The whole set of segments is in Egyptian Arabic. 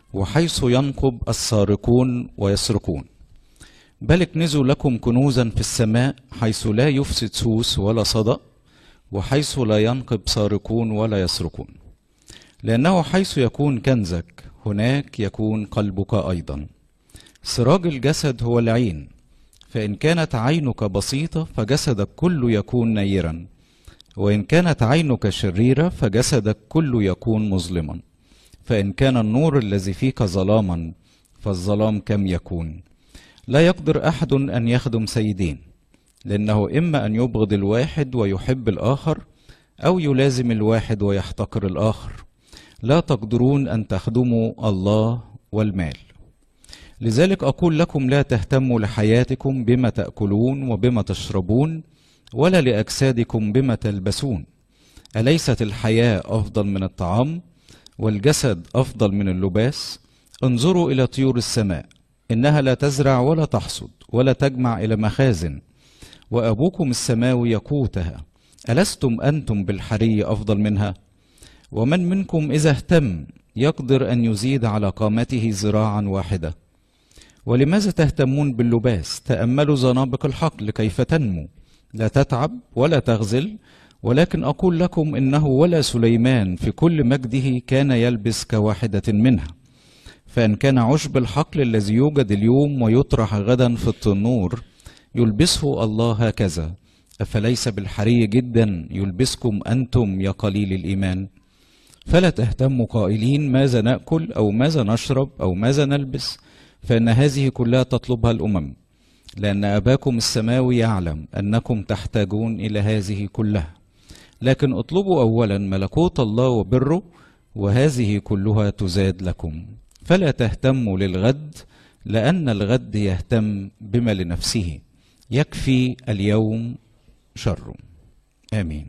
وحيث ينقب السارقون ويسرقون بل اكنزوا لكم كنوزا في السماء حيث لا يفسد سوس ولا صدأ وحيث لا ينقب سارقون ولا يسرقون لأنه حيث يكون كنزك هناك يكون قلبك أيضا سراج الجسد هو العين فإن كانت عينك بسيطة فجسدك كله يكون نيرا وإن كانت عينك شريرة فجسدك كله يكون مظلما فإن كان النور الذي فيك ظلاما فالظلام كم يكون لا يقدر أحد أن يخدم سيدين لأنه إما أن يبغض الواحد ويحب الآخر أو يلازم الواحد ويحتقر الآخر لا تقدرون أن تخدموا الله والمال لذلك أقول لكم لا تهتموا لحياتكم بما تأكلون وبما تشربون ولا لأجسادكم بما تلبسون أليست الحياة أفضل من الطعام والجسد أفضل من اللباس انظروا إلى طيور السماء إنها لا تزرع ولا تحصد ولا تجمع إلى مخازن وأبوكم السماوي يقوتها ألستم أنتم بالحري أفضل منها ومن منكم إذا اهتم يقدر أن يزيد على قامته ذراعا واحدة ولماذا تهتمون باللباس تأملوا زنابق الحقل كيف تنمو لا تتعب ولا تغزل ولكن أقول لكم إنه ولا سليمان في كل مجده كان يلبس كواحدة منها فإن كان عشب الحقل الذي يوجد اليوم ويطرح غدا في التنور يلبسه الله هكذا أفليس بالحري جدا يلبسكم أنتم يا قليل الإيمان فلا تهتموا قائلين ماذا نأكل أو ماذا نشرب أو ماذا نلبس فإن هذه كلها تطلبها الأمم لأن أباكم السماوي يعلم أنكم تحتاجون إلى هذه كلها لكن اطلبوا أولا ملكوت الله وبره وهذه كلها تزاد لكم فلا تهتموا للغد لأن الغد يهتم بما لنفسه يكفي اليوم شر آمين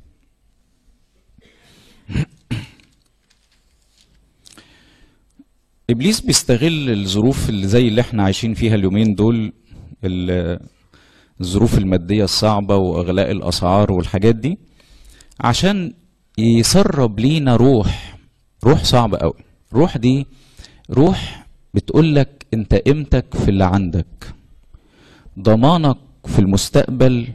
ابليس بيستغل الظروف اللي زي اللي احنا عايشين فيها اليومين دول ال- الظروف الماديه الصعبه واغلاء الاسعار والحاجات دي عشان يسرب لينا روح روح صعبه قوي روح دي روح بتقول لك انت قيمتك في اللي عندك ضمانك في المستقبل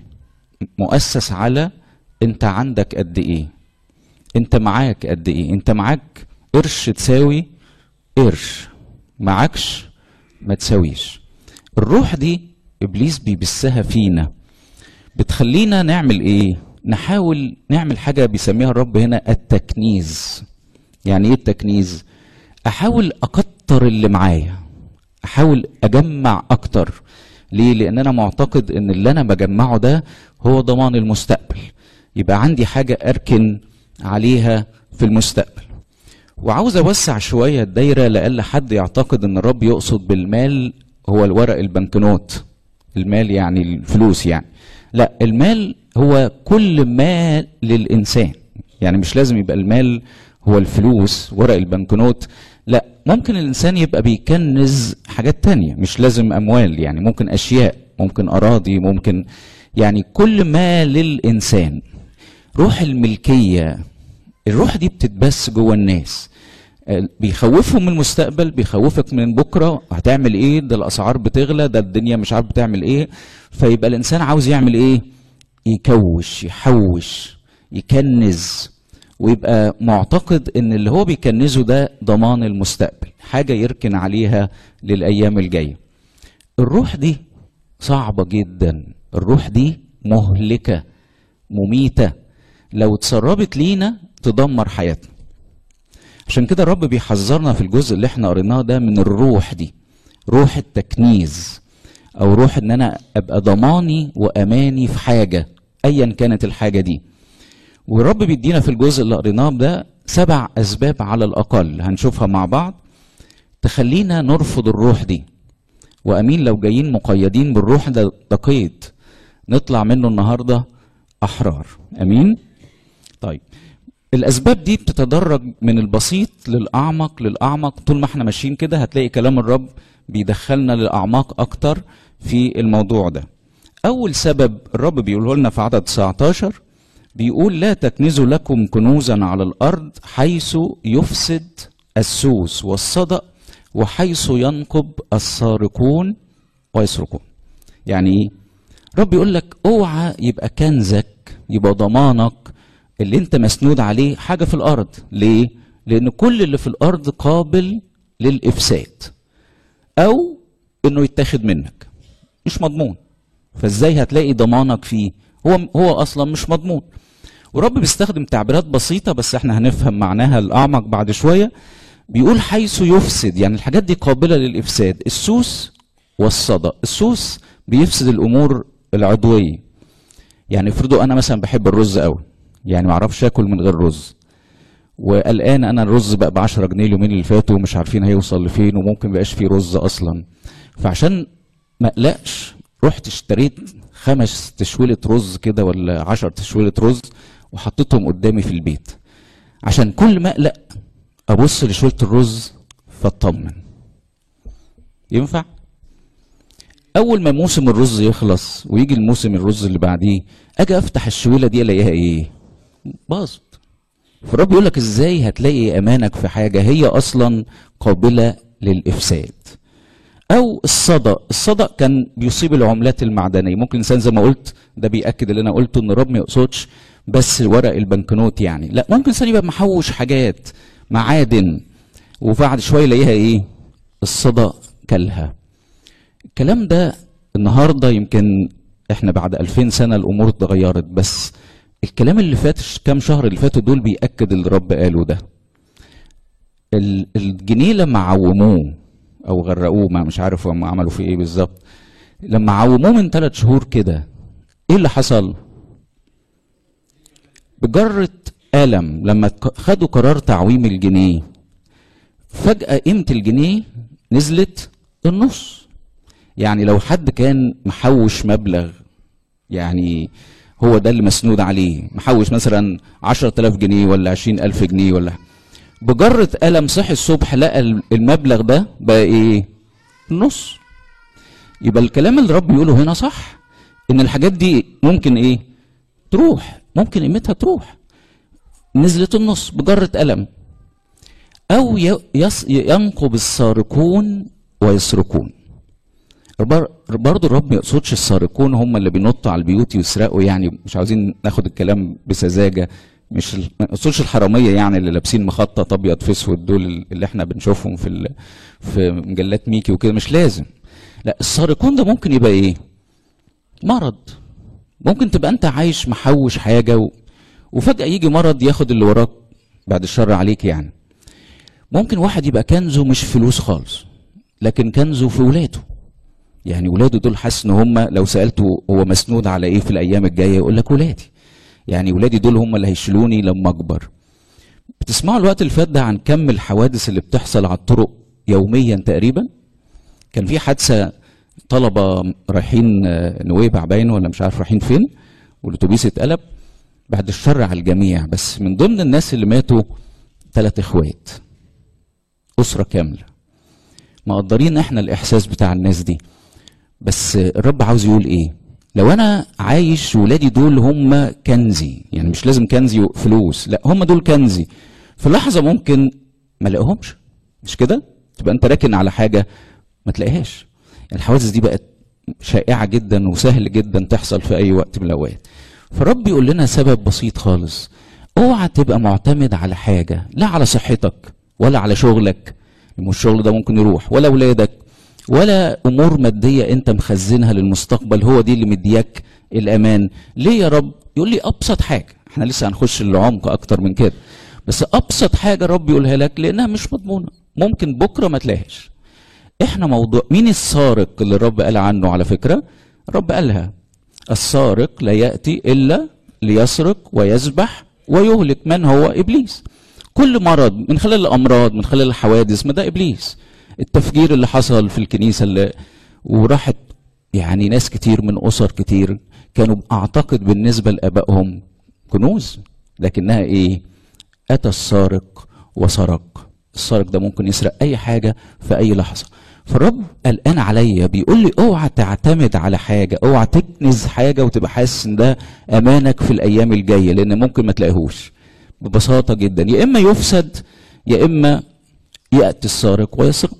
مؤسس على انت عندك قد ايه انت معاك قد ايه انت معاك قرش تساوي قرش معكش ما تساويش الروح دي ابليس بيبثها فينا بتخلينا نعمل ايه نحاول نعمل حاجه بيسميها الرب هنا التكنيز يعني ايه التكنيز احاول اكتر اللي معايا احاول اجمع اكتر ليه لان انا معتقد ان اللي انا بجمعه ده هو ضمان المستقبل يبقى عندي حاجه اركن عليها في المستقبل وعاوز اوسع شويه الدايره لألا حد يعتقد ان الرب يقصد بالمال هو الورق البنكنوت المال يعني الفلوس يعني لا المال هو كل ما للانسان يعني مش لازم يبقى المال هو الفلوس ورق البنكنوت لا ممكن الانسان يبقى بيكنز حاجات تانية مش لازم اموال يعني ممكن اشياء ممكن اراضي ممكن يعني كل ما للانسان روح الملكيه الروح دي بتتبث جوه الناس آه، بيخوفهم من المستقبل بيخوفك من بكره هتعمل ايه ده الاسعار بتغلى ده الدنيا مش عارف بتعمل ايه فيبقى الانسان عاوز يعمل ايه يكوش يحوش يكنز ويبقى معتقد ان اللي هو بيكنزه ده ضمان المستقبل حاجه يركن عليها للايام الجايه الروح دي صعبه جدا الروح دي مهلكه مميته لو اتسربت لينا تدمر حياتنا عشان كده الرب بيحذرنا في الجزء اللي احنا قريناه ده من الروح دي روح التكنيز او روح ان انا ابقى ضماني واماني في حاجه ايا كانت الحاجه دي والرب بيدينا في الجزء اللي قريناه ده سبع اسباب على الاقل هنشوفها مع بعض تخلينا نرفض الروح دي وامين لو جايين مقيدين بالروح ده ده قيد نطلع منه النهارده احرار امين طيب الاسباب دي بتتدرج من البسيط للاعمق للاعمق طول ما احنا ماشيين كده هتلاقي كلام الرب بيدخلنا للاعماق اكتر في الموضوع ده اول سبب الرب بيقوله لنا في عدد 19 بيقول لا تكنزوا لكم كنوزا على الارض حيث يفسد السوس والصدأ وحيث ينقب السارقون ويسرقون يعني ايه رب يقول لك اوعى يبقى كنزك يبقى ضمانك اللي انت مسنود عليه حاجه في الارض ليه لان كل اللي في الارض قابل للافساد او انه يتاخد منك مش مضمون فازاي هتلاقي ضمانك فيه هو هو اصلا مش مضمون ورب بيستخدم تعبيرات بسيطة بس احنا هنفهم معناها الأعمق بعد شوية بيقول حيث يفسد يعني الحاجات دي قابلة للإفساد السوس والصدى السوس بيفسد الأمور العضوية يعني افرضوا أنا مثلا بحب الرز قوي يعني ما اعرفش اكل من غير رز وقلقان انا الرز بقى ب 10 جنيه اليومين اللي فاتوا ومش عارفين هيوصل لفين وممكن مبقاش فيه رز اصلا فعشان ما اقلقش رحت اشتريت خمس تشويلة رز كده ولا عشر تشويلة رز وحطيتهم قدامي في البيت عشان كل ما اقلق ابص لشويلة الرز فاطمن ينفع اول ما موسم الرز يخلص ويجي الموسم الرز اللي بعديه اجي افتح الشويله دي الاقيها ايه باظت فالرب يقول لك ازاي هتلاقي امانك في حاجه هي اصلا قابله للافساد او الصدى الصدى كان بيصيب العملات المعدنيه ممكن الانسان زي ما قلت ده بياكد اللي انا قلته ان الرب ما يقصدش بس ورق البنكنوت يعني لا ممكن الانسان يبقى محوش حاجات معادن وبعد شويه يلاقيها ايه الصدى كلها الكلام ده النهارده يمكن احنا بعد 2000 سنه الامور اتغيرت بس الكلام اللي فات كام شهر اللي فاتوا دول بيأكد اللي الرب قاله ده ال- الجنيه لما عوموه او غرقوه ما مش عارف هم عملوا فيه ايه بالظبط لما عوموه من ثلاث شهور كده ايه اللي حصل بجرة ألم لما ك- خدوا قرار تعويم الجنيه فجأة قيمة الجنيه نزلت النص يعني لو حد كان محوش مبلغ يعني هو ده اللي مسنود عليه محوش مثلا عشرة آلاف جنيه ولا عشرين ألف جنيه ولا بجرة قلم صحي الصبح لقى المبلغ ده بقى ايه نص يبقى الكلام اللي الرب يقوله هنا صح ان الحاجات دي ممكن ايه تروح ممكن قيمتها تروح نزلت النص بجرة قلم او ي- يص- ينقب السارقون ويسرقون بر- برضه الرب ما يقصدش السارقون هم اللي بينطوا على البيوت يسرقوا يعني مش عاوزين ناخد الكلام بسذاجه مش ال- ما يقصدش الحراميه يعني اللي لابسين مخطط ابيض في اسود دول اللي احنا بنشوفهم في ال- في مجلات ميكي وكده مش لازم لا السارقون ده ممكن يبقى ايه مرض ممكن تبقى انت عايش محوش حاجه و... وفجاه يجي مرض ياخد اللي وراك بعد الشر عليك يعني ممكن واحد يبقى كنزه مش فلوس خالص لكن كنزه في ولاده يعني ولاده دول حاسس ان هم لو سالته هو مسنود على ايه في الايام الجايه يقول لك ولادي يعني ولادي دول هم اللي هيشيلوني لما اكبر بتسمعوا الوقت اللي فات ده عن كم الحوادث اللي بتحصل على الطرق يوميا تقريبا كان في حادثه طلبه رايحين آه، نويبع باين ولا مش عارف رايحين فين والاتوبيس اتقلب بعد الشر على الجميع بس من ضمن الناس اللي ماتوا ثلاث اخوات اسره كامله مقدرين احنا الاحساس بتاع الناس دي بس الرب عاوز يقول ايه لو انا عايش ولادي دول هم كنزي يعني مش لازم كنزي فلوس لا هم دول كنزي في لحظه ممكن ما الاقيهمش مش كده تبقى انت راكن على حاجه ما تلاقيهاش الحوادث دي بقت شائعه جدا وسهل جدا تحصل في اي وقت من الاوقات فالرب يقول لنا سبب بسيط خالص اوعى تبقى معتمد على حاجه لا على صحتك ولا على شغلك مش الشغل ده ممكن يروح ولا اولادك ولا امور ماديه انت مخزنها للمستقبل هو دي اللي مدياك الامان ليه يا رب يقول لي ابسط حاجه احنا لسه هنخش للعمق اكتر من كده بس ابسط حاجه رب يقولها لك لانها مش مضمونه ممكن بكره ما تلاقيهاش احنا موضوع مين السارق اللي الرب قال عنه على فكره الرب قالها السارق لا ياتي الا ليسرق ويذبح ويهلك من هو ابليس كل مرض من خلال الامراض من خلال الحوادث ما ده ابليس التفجير اللي حصل في الكنيسه اللي وراحت يعني ناس كتير من اسر كتير كانوا اعتقد بالنسبه لابائهم كنوز لكنها ايه اتى السارق وسرق السارق ده ممكن يسرق اي حاجه في اي لحظه فالرب قلقان عليا بيقول لي اوعى تعتمد على حاجه اوعى تكنز حاجه وتبقى حاسس ان ده امانك في الايام الجايه لان ممكن ما تلاقيهوش ببساطه جدا يا اما يفسد يا اما ياتي السارق ويسرقه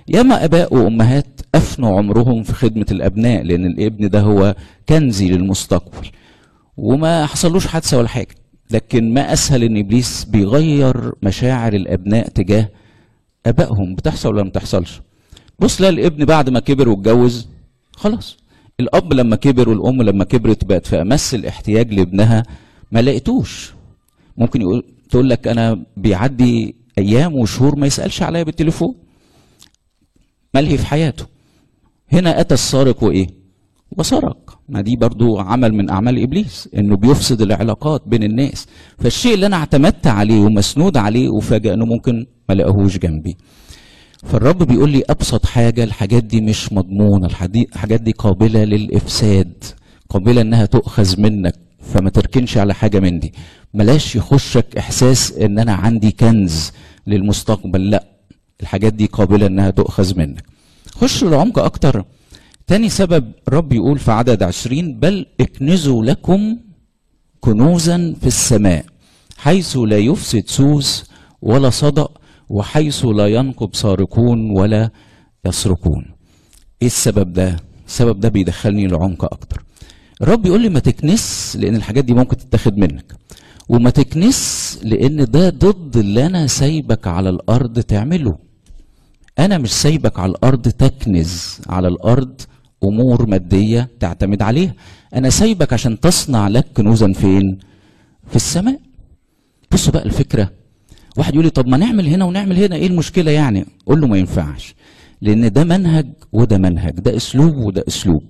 ياما اباء وامهات افنوا عمرهم في خدمه الابناء لان الابن ده هو كنزي للمستقبل وما حصلوش حادثه ولا حاجه لكن ما اسهل ان ابليس بيغير مشاعر الابناء تجاه ابائهم بتحصل ولا ما بتحصلش بص لا الابن بعد ما كبر واتجوز خلاص الاب لما كبر والام لما كبرت بقت في امس الاحتياج لابنها ما لقيتوش ممكن يقول تقول لك انا بيعدي ايام وشهور ما يسالش عليا بالتليفون ملهي في حياته هنا اتى السارق وايه وسرق ما دي برضو عمل من اعمال ابليس انه بيفسد العلاقات بين الناس فالشيء اللي انا اعتمدت عليه ومسنود عليه وفاجئ انه ممكن ما لاقيهوش جنبي فالرب بيقول لي ابسط حاجه الحاجات دي مش مضمونه الحاجات دي قابله للافساد قابله انها تؤخذ منك فما تركنش على حاجه من دي ملاش يخشك احساس ان انا عندي كنز للمستقبل لا الحاجات دي قابله انها تؤخذ منك خش لعمق اكتر تاني سبب الرب يقول في عدد عشرين بل اكنزوا لكم كنوزا في السماء حيث لا يفسد سوس ولا صدأ وحيث لا ينقب سارقون ولا يسرقون ايه السبب ده السبب ده بيدخلني لعمق اكتر الرب يقول لي ما تكنس لان الحاجات دي ممكن تتاخد منك وما تكنس لان ده ضد اللي انا سايبك على الارض تعمله انا مش سايبك على الارض تكنز على الارض امور ماديه تعتمد عليها انا سايبك عشان تصنع لك كنوزا فين في السماء بصوا بقى الفكره واحد يقول لي طب ما نعمل هنا ونعمل هنا ايه المشكله يعني قول له ما ينفعش لان ده منهج وده منهج ده اسلوب وده اسلوب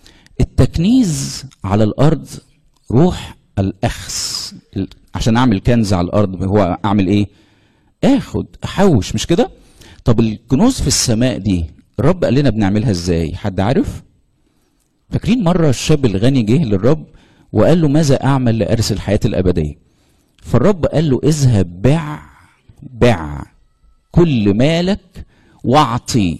التكنيز على الارض روح الاخس عشان اعمل كنز على الارض هو اعمل ايه اخد احوش مش كده طب الكنوز في السماء دي الرب قال لنا بنعملها ازاي حد عارف فاكرين مره الشاب الغني جه للرب وقال له ماذا اعمل لارث الحياه الابديه فالرب قال له اذهب بع بع كل مالك واعطي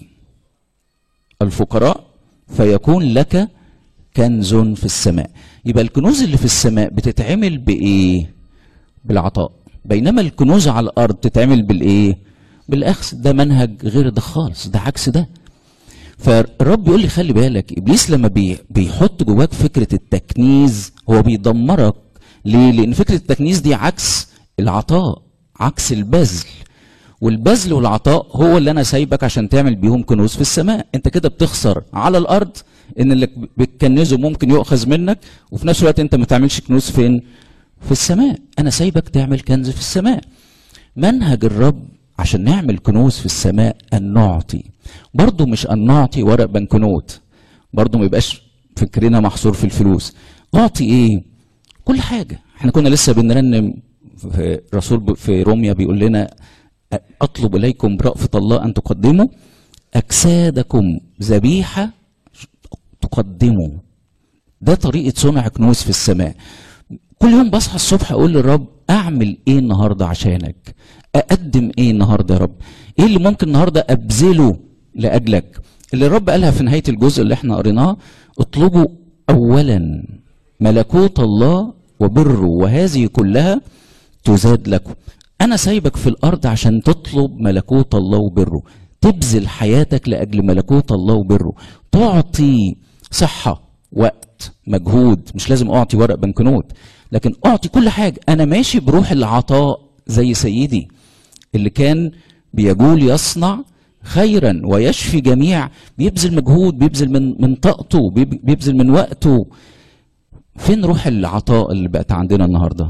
الفقراء فيكون لك كنز في السماء يبقى الكنوز اللي في السماء بتتعمل بايه بالعطاء بينما الكنوز على الارض تتعمل بالايه بالاخذ ده منهج غير ده خالص ده عكس ده فالرب يقول لي خلي بالك ابليس لما بي بيحط جواك فكره التكنيز هو بيدمرك ليه لان فكره التكنيز دي عكس العطاء عكس البذل والبذل والعطاء هو اللي انا سايبك عشان تعمل بيهم كنوز في السماء انت كده بتخسر على الارض ان اللي بتكنزه ممكن يؤخذ منك وفي نفس الوقت انت ما تعملش كنوز فين في السماء انا سايبك تعمل كنز في السماء منهج الرب عشان نعمل كنوز في السماء ان نعطي برضه مش ان نعطي ورق بنكنوت برضه ما يبقاش فكرنا محصور في الفلوس اعطي ايه كل حاجه احنا كنا لسه بنرنم في رسول في روميا بيقول لنا اطلب اليكم برأفة الله ان تقدموا اجسادكم ذبيحه تقدموا ده طريقه صنع كنوز في السماء كل يوم بصحى الصبح اقول للرب اعمل ايه النهارده عشانك اقدم ايه النهارده يا رب ايه اللي ممكن النهارده ابذله لاجلك اللي الرب قالها في نهايه الجزء اللي احنا قريناه اطلبوا اولا ملكوت الله وبره وهذه كلها تزاد لكم انا سايبك في الارض عشان تطلب ملكوت الله وبره تبذل حياتك لاجل ملكوت الله وبره تعطي صحه وقت مجهود مش لازم اعطي ورق بنكنوت لكن اعطي كل حاجه انا ماشي بروح العطاء زي سيدي اللي كان بيقول يصنع خيرا ويشفي جميع بيبذل مجهود بيبذل من من طاقته بيبذل من وقته فين روح العطاء اللي بقت عندنا النهارده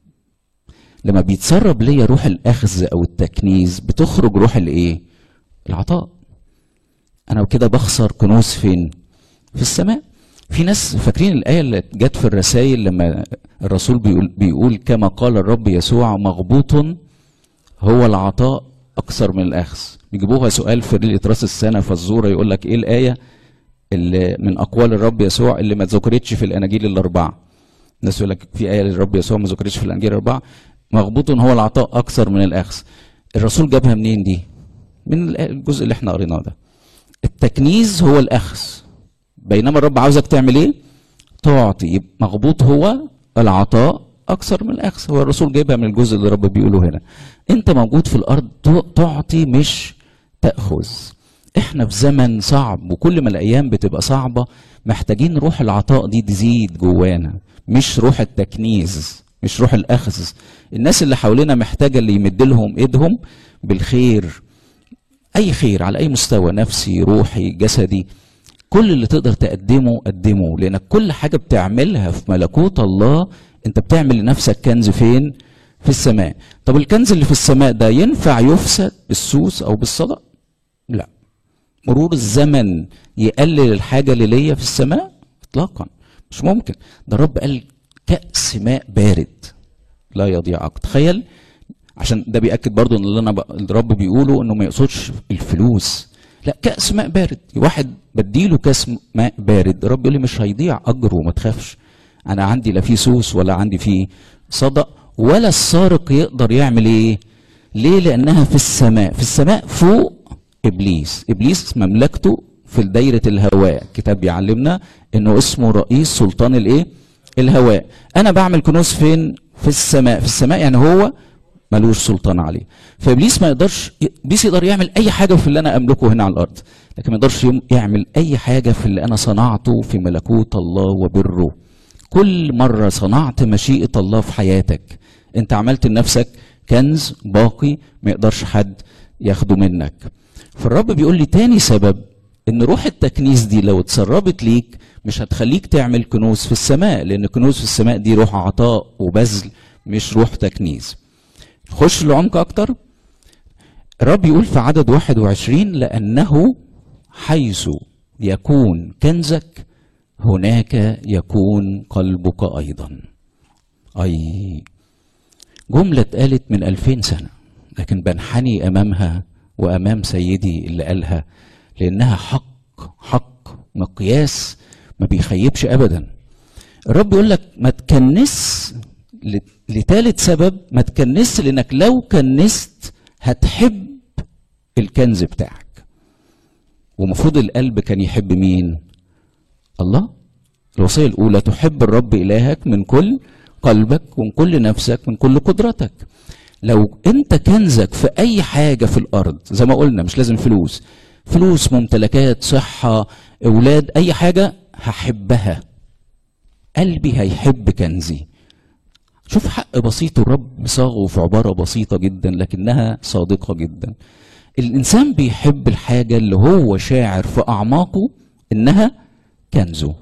لما بيتسرب ليا روح الاخذ او التكنيز بتخرج روح الايه العطاء انا كده بخسر كنوز فين في السماء في ناس فاكرين الآية اللي جت في الرسائل لما الرسول بيقول, بيقول كما قال الرب يسوع مغبوط هو العطاء أكثر من الأخذ بيجيبوها سؤال في ليلة راس السنة فالزورة يقول لك إيه الآية اللي من أقوال الرب يسوع اللي ما ذكرتش في الأناجيل الأربعة الناس يقول لك في آية للرب يسوع ما ذكرتش في الأناجيل الأربعة مغبوط هو العطاء أكثر من الأخذ الرسول جابها منين دي؟ من الجزء اللي احنا قريناه ده التكنيز هو الأخذ بينما الرب عاوزك تعمل ايه تعطي مغبوط هو العطاء اكثر من الاخذ هو الرسول جايبها من الجزء اللي الرب بيقوله هنا انت موجود في الارض تعطي مش تاخذ احنا في زمن صعب وكل ما الايام بتبقى صعبه محتاجين روح العطاء دي تزيد جوانا مش روح التكنيز مش روح الاخذ الناس اللي حوالينا محتاجه اللي يمد لهم ايدهم بالخير اي خير على اي مستوى نفسي روحي جسدي كل اللي تقدر تقدمه قدمه لانك كل حاجه بتعملها في ملكوت الله انت بتعمل لنفسك كنز فين في السماء طب الكنز اللي في السماء ده ينفع يفسد بالسوس او بالصدق لا مرور الزمن يقلل الحاجه اللي ليا في السماء اطلاقا مش ممكن ده الرب قال كأس ماء بارد لا يضيع عقد تخيل عشان ده بيأكد برضو ان اللي انا ب... الرب بيقوله انه ما يقصدش الفلوس لا كأس ماء بارد واحد بديله كأس ماء بارد الرب يقول لي مش هيضيع اجره ما تخافش انا عندي لا في سوس ولا عندي في صدق ولا السارق يقدر يعمل ايه ليه لانها في السماء في السماء فوق ابليس ابليس مملكته في دايره الهواء الكتاب بيعلمنا انه اسمه رئيس سلطان الايه الهواء انا بعمل كنوز فين في السماء في السماء يعني هو ملوش سلطان عليه فابليس ما يقدرش ابليس يقدر يعمل اي حاجه في اللي انا املكه هنا على الارض لكن ما يقدرش يعمل اي حاجه في اللي انا صنعته في ملكوت الله وبره كل مره صنعت مشيئه الله في حياتك انت عملت لنفسك كنز باقي ما يقدرش حد ياخده منك فالرب بيقول لي تاني سبب ان روح التكنيس دي لو اتسربت ليك مش هتخليك تعمل كنوز في السماء لان كنوز في السماء دي روح عطاء وبذل مش روح تكنيس نخش لعمق اكتر الرب يقول في عدد 21 لانه حيث يكون كنزك هناك يكون قلبك ايضا اي جمله اتقالت من ألفين سنه لكن بنحني امامها وامام سيدي اللي قالها لانها حق حق مقياس ما بيخيبش ابدا الرب يقول لك ما تكنس لثالث سبب ما تكنس لانك لو كنست هتحب الكنز بتاعك ومفروض القلب كان يحب مين الله الوصيه الاولى تحب الرب الهك من كل قلبك ومن كل نفسك من كل قدرتك لو انت كنزك في اي حاجه في الارض زي ما قلنا مش لازم فلوس فلوس ممتلكات صحه اولاد اي حاجه هحبها قلبي هيحب كنزي شوف حق بسيط الرب صاغه في عبارة بسيطة جدا لكنها صادقة جدا الإنسان بيحب الحاجة اللي هو شاعر في أعماقه إنها كنزه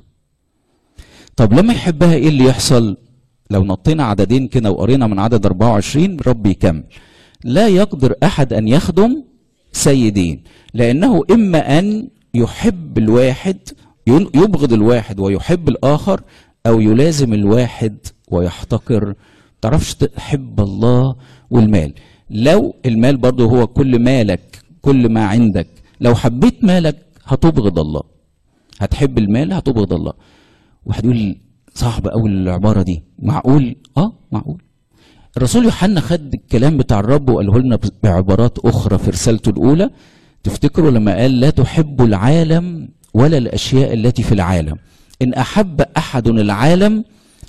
طب لما يحبها إيه اللي يحصل لو نطينا عددين كده وقرينا من عدد 24 رب يكمل لا يقدر أحد أن يخدم سيدين لأنه إما أن يحب الواحد يبغض الواحد ويحب الآخر أو يلازم الواحد ويحتقر تعرفش تحب الله والمال لو المال برضه هو كل مالك كل ما عندك لو حبيت مالك هتبغض الله هتحب المال هتبغض الله واحد يقول صعب قوي العبارة دي معقول اه معقول الرسول يوحنا خد الكلام بتاع الرب وقاله لنا بعبارات اخرى في رسالته الاولى تفتكروا لما قال لا تحب العالم ولا الاشياء التي في العالم ان احب احد العالم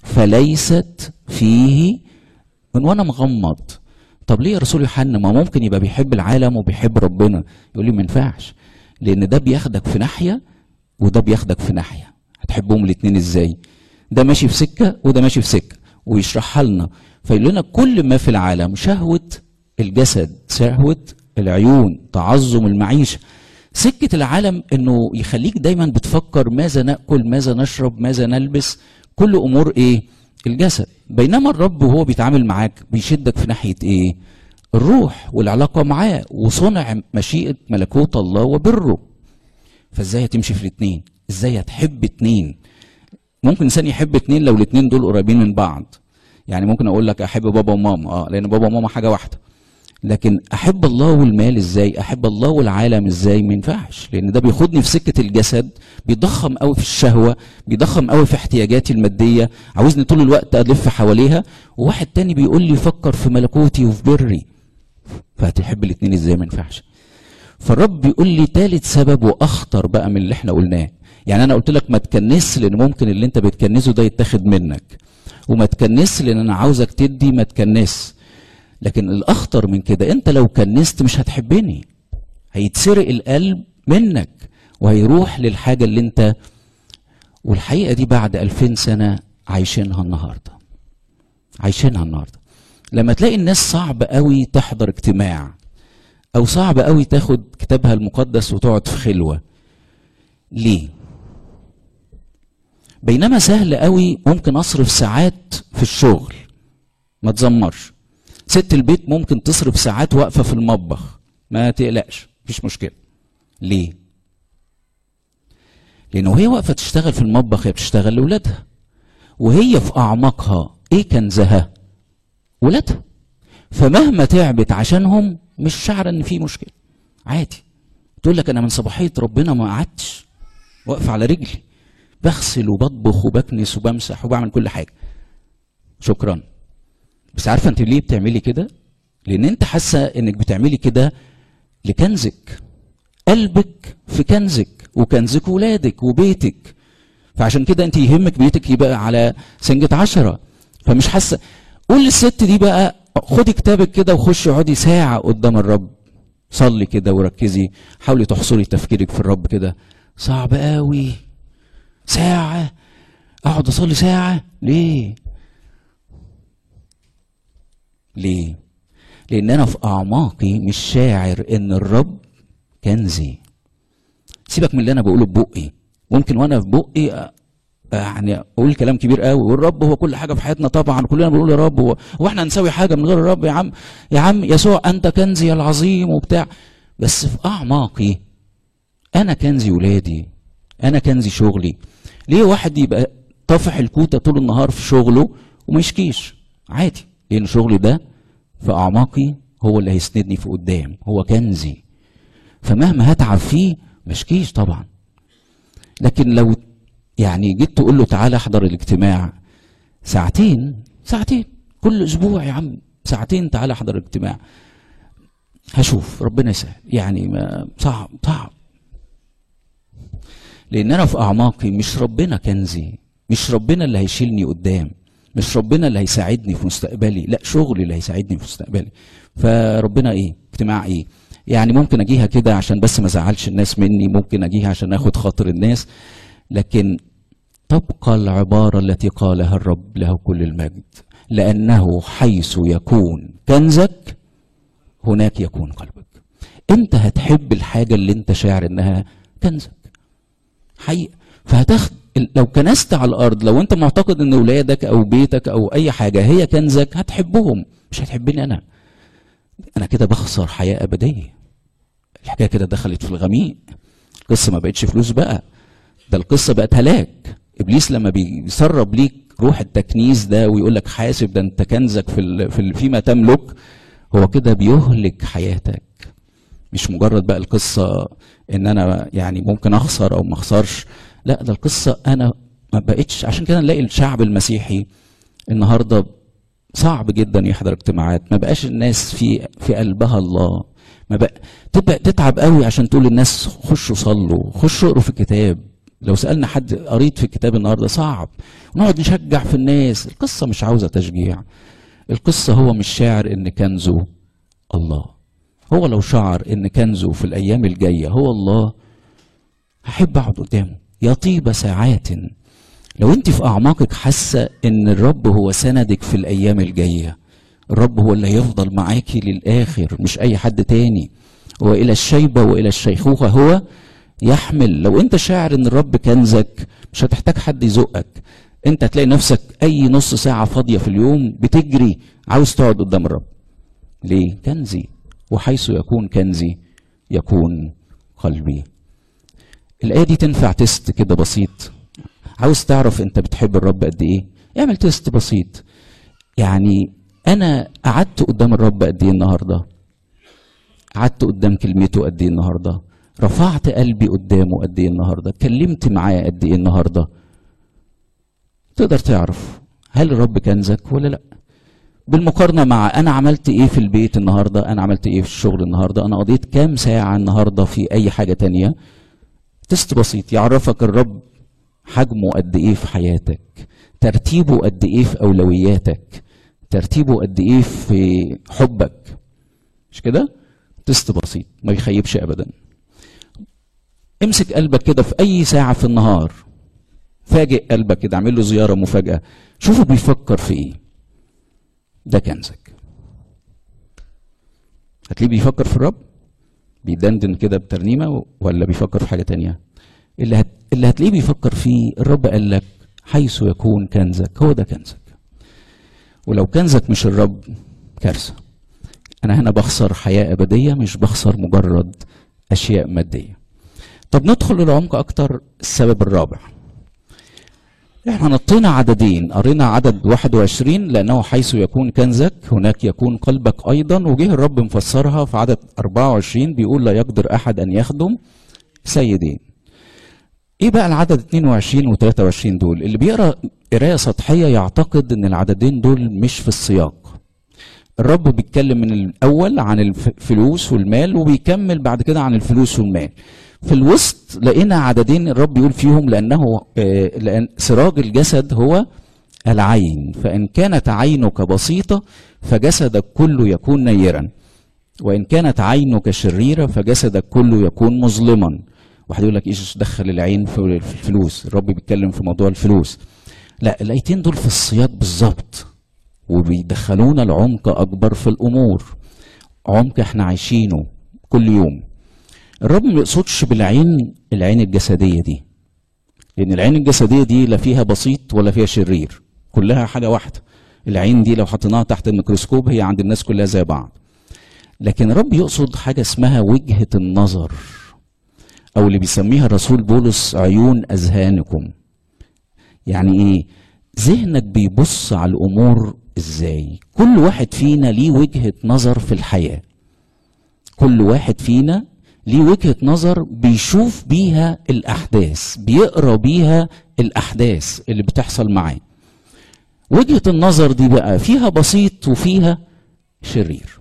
فليست فيه من وانا مغمض طب ليه يا رسول يوحنا ما ممكن يبقى بيحب العالم وبيحب ربنا يقول لي ما ينفعش لان ده بياخدك في ناحيه وده بياخدك في ناحيه هتحبهم الاثنين ازاي ده ماشي في سكه وده ماشي في سكه ويشرحها لنا فيقول لنا كل ما في العالم شهوه الجسد شهوه العيون تعظم المعيشه سكه العالم انه يخليك دايما بتفكر ماذا ناكل ماذا نشرب ماذا نلبس كل امور ايه الجسد بينما الرب وهو بيتعامل معاك بيشدك في ناحيه ايه الروح والعلاقه معاه وصنع مشيئه ملكوت الله وبره فازاي هتمشي في الاثنين ازاي هتحب اتنين ممكن انسان يحب اتنين لو الاتنين دول قريبين من بعض يعني ممكن اقول لك احب بابا وماما اه لان بابا وماما حاجه واحده لكن احب الله والمال ازاي احب الله والعالم ازاي ما ينفعش لان ده بياخدني في سكه الجسد بيضخم قوي في الشهوه بيضخم قوي في احتياجاتي الماديه عاوزني طول الوقت الف حواليها وواحد تاني بيقول لي فكر في ملكوتي وفي بري فهتحب الاثنين ازاي ما ينفعش فالرب بيقول لي ثالث سبب واخطر بقى من اللي احنا قلناه يعني انا قلت لك ما تكنس لان ممكن اللي انت بتكنسه ده يتاخد منك وما تكنس لان انا عاوزك تدي ما تكنس لكن الاخطر من كده انت لو كنست مش هتحبني هيتسرق القلب منك وهيروح للحاجة اللي انت والحقيقة دي بعد ألفين سنة عايشينها النهاردة عايشينها النهاردة لما تلاقي الناس صعب قوي تحضر اجتماع أو صعب قوي تاخد كتابها المقدس وتقعد في خلوة ليه؟ بينما سهل قوي ممكن أصرف ساعات في الشغل ما تزمرش ست البيت ممكن تصرف ساعات واقفة في المطبخ ما تقلقش مفيش مشكلة ليه؟ لأنه وهي واقفة تشتغل في المطبخ هي بتشتغل لأولادها وهي في أعماقها إيه كنزها؟ ولادها فمهما تعبت عشانهم مش شعر إن في مشكلة عادي تقول لك أنا من صباحية ربنا ما قعدتش واقفة على رجلي بغسل وبطبخ وبكنس وبمسح وبعمل كل حاجة شكرا بس عارفة أنت ليه بتعملي كده؟ لأن أنت حاسة إنك بتعملي كده لكنزك قلبك في كنزك وكنزك ولادك وبيتك فعشان كده انت يهمك بيتك يبقى على سنجة عشرة فمش حاسة قول للست دي بقى خدي كتابك كده وخشي اقعدي ساعة قدام الرب صلي كده وركزي حاولي تحصري تفكيرك في الرب كده صعب قوي ساعة اقعد اصلي ساعة ليه ليه لان انا في اعماقي مش شاعر ان الرب كنزي سيبك من اللي انا بقوله ببقي ممكن وانا في بقي يعني اقول كلام كبير قوي والرب هو كل حاجه في حياتنا طبعا كلنا بنقول يا رب هو, هو احنا هنسوي حاجه من غير الرب يا عم يا عم يسوع انت كنزي العظيم وبتاع بس في اعماقي انا كنزي ولادي انا كنزي شغلي ليه واحد يبقى طافح الكوته طول النهار في شغله وما يشكيش عادي لان شغلي ده في اعماقي هو اللي هيسندني في قدام هو كنزي فمهما هتعب فيه مشكيش طبعا لكن لو يعني جيت تقول له تعالى احضر الاجتماع ساعتين ساعتين كل اسبوع يا عم ساعتين تعالى احضر الاجتماع هشوف ربنا يسهل يعني ما صعب صعب لان انا في اعماقي مش ربنا كنزي مش ربنا اللي هيشيلني قدام مش ربنا اللي هيساعدني في مستقبلي لا شغلي اللي هيساعدني في مستقبلي فربنا ايه اجتماع ايه يعني ممكن اجيها كده عشان بس ما ازعلش الناس مني ممكن اجيها عشان اخد خاطر الناس لكن تبقى العباره التي قالها الرب له كل المجد لانه حيث يكون كنزك هناك يكون قلبك انت هتحب الحاجه اللي انت شاعر انها كنزك حقيقه فهتاخد لو كنست على الارض لو انت معتقد ان ولادك او بيتك او اي حاجه هي كنزك هتحبهم مش هتحبني انا انا كده بخسر حياه ابديه الحكايه كده دخلت في الغميق القصه ما بقتش فلوس بقى ده القصه بقت هلاك ابليس لما بيسرب ليك روح التكنيس ده ويقول لك حاسب ده انت كنزك في ال في ال فيما تملك هو كده بيهلك حياتك مش مجرد بقى القصه ان انا يعني ممكن اخسر او ما اخسرش لا ده القصه انا ما بقتش عشان كده نلاقي الشعب المسيحي النهارده صعب جدا يحضر اجتماعات ما بقاش الناس في في قلبها الله ما بقى تبقى تتعب قوي عشان تقول للناس خشوا صلوا خشوا اقروا في الكتاب لو سالنا حد قريت في الكتاب النهارده صعب نقعد نشجع في الناس القصه مش عاوزه تشجيع القصه هو مش شاعر ان كنزه الله هو لو شعر ان كنزه في الايام الجايه هو الله هحب اقعد قدامه يا طيب ساعات لو انت في اعماقك حاسه ان الرب هو سندك في الايام الجايه الرب هو اللي هيفضل معاكي للاخر مش اي حد تاني والى الشيبه والى الشيخوخه هو يحمل لو انت شاعر ان الرب كنزك مش هتحتاج حد يزقك انت هتلاقي نفسك اي نص ساعه فاضيه في اليوم بتجري عاوز تقعد قدام الرب ليه كنزي وحيث يكون كنزي يكون قلبي الايه دي تنفع تيست كده بسيط عاوز تعرف انت بتحب الرب قد ايه اعمل تيست بسيط يعني انا قعدت قدام الرب قد ايه النهارده قعدت قدام كلمته قد ايه النهارده رفعت قلبي قدامه قد ايه النهارده اتكلمت معاه قد ايه النهارده تقدر تعرف هل الرب كنزك ولا لا بالمقارنة مع أنا عملت إيه في البيت النهاردة أنا عملت إيه في الشغل النهاردة أنا قضيت كام ساعة النهاردة في أي حاجة تانية تست بسيط يعرفك الرب حجمه قد ايه في حياتك ترتيبه قد ايه في اولوياتك ترتيبه قد ايه في حبك مش كده تست بسيط ما يخيبش ابدا امسك قلبك كده في اي ساعه في النهار فاجئ قلبك كده اعمل له زياره مفاجاه شوفه بيفكر في ايه ده كنزك هتلاقيه بيفكر في الرب بيدندن كده بترنيمه ولا بيفكر في حاجه تانية اللي هت... اللي هتلاقيه بيفكر فيه الرب قال لك حيث يكون كنزك هو ده كنزك ولو كنزك مش الرب كارثه انا هنا بخسر حياه ابديه مش بخسر مجرد اشياء ماديه طب ندخل للعمق اكتر السبب الرابع احنا نطينا عددين قرينا عدد 21 لانه حيث يكون كنزك هناك يكون قلبك ايضا وجه الرب مفسرها في عدد 24 بيقول لا يقدر احد ان يخدم سيدين ايه بقى العدد 22 و 23 دول اللي بيقرا قرايه سطحيه يعتقد ان العددين دول مش في السياق الرب بيتكلم من الاول عن الفلوس والمال وبيكمل بعد كده عن الفلوس والمال في الوسط لقينا عددين الرب يقول فيهم لانه آه لان سراج الجسد هو العين فان كانت عينك بسيطه فجسدك كله يكون نيرا وان كانت عينك شريره فجسدك كله يكون مظلما واحد يقول لك ايش دخل العين في الفلوس الرب بيتكلم في موضوع الفلوس لا الايتين دول في السياق بالظبط وبيدخلونا لعمق اكبر في الامور عمق احنا عايشينه كل يوم الرب ما يقصدش بالعين العين الجسديه دي لان العين الجسديه دي لا فيها بسيط ولا فيها شرير كلها حاجه واحده العين دي لو حطيناها تحت الميكروسكوب هي عند الناس كلها زي بعض لكن الرب يقصد حاجه اسمها وجهه النظر او اللي بيسميها الرسول بولس عيون اذهانكم يعني ايه ذهنك بيبص على الامور ازاي كل واحد فينا ليه وجهه نظر في الحياه كل واحد فينا ليه وجهه نظر بيشوف بيها الاحداث بيقرا بيها الاحداث اللي بتحصل معاه وجهه النظر دي بقى فيها بسيط وفيها شرير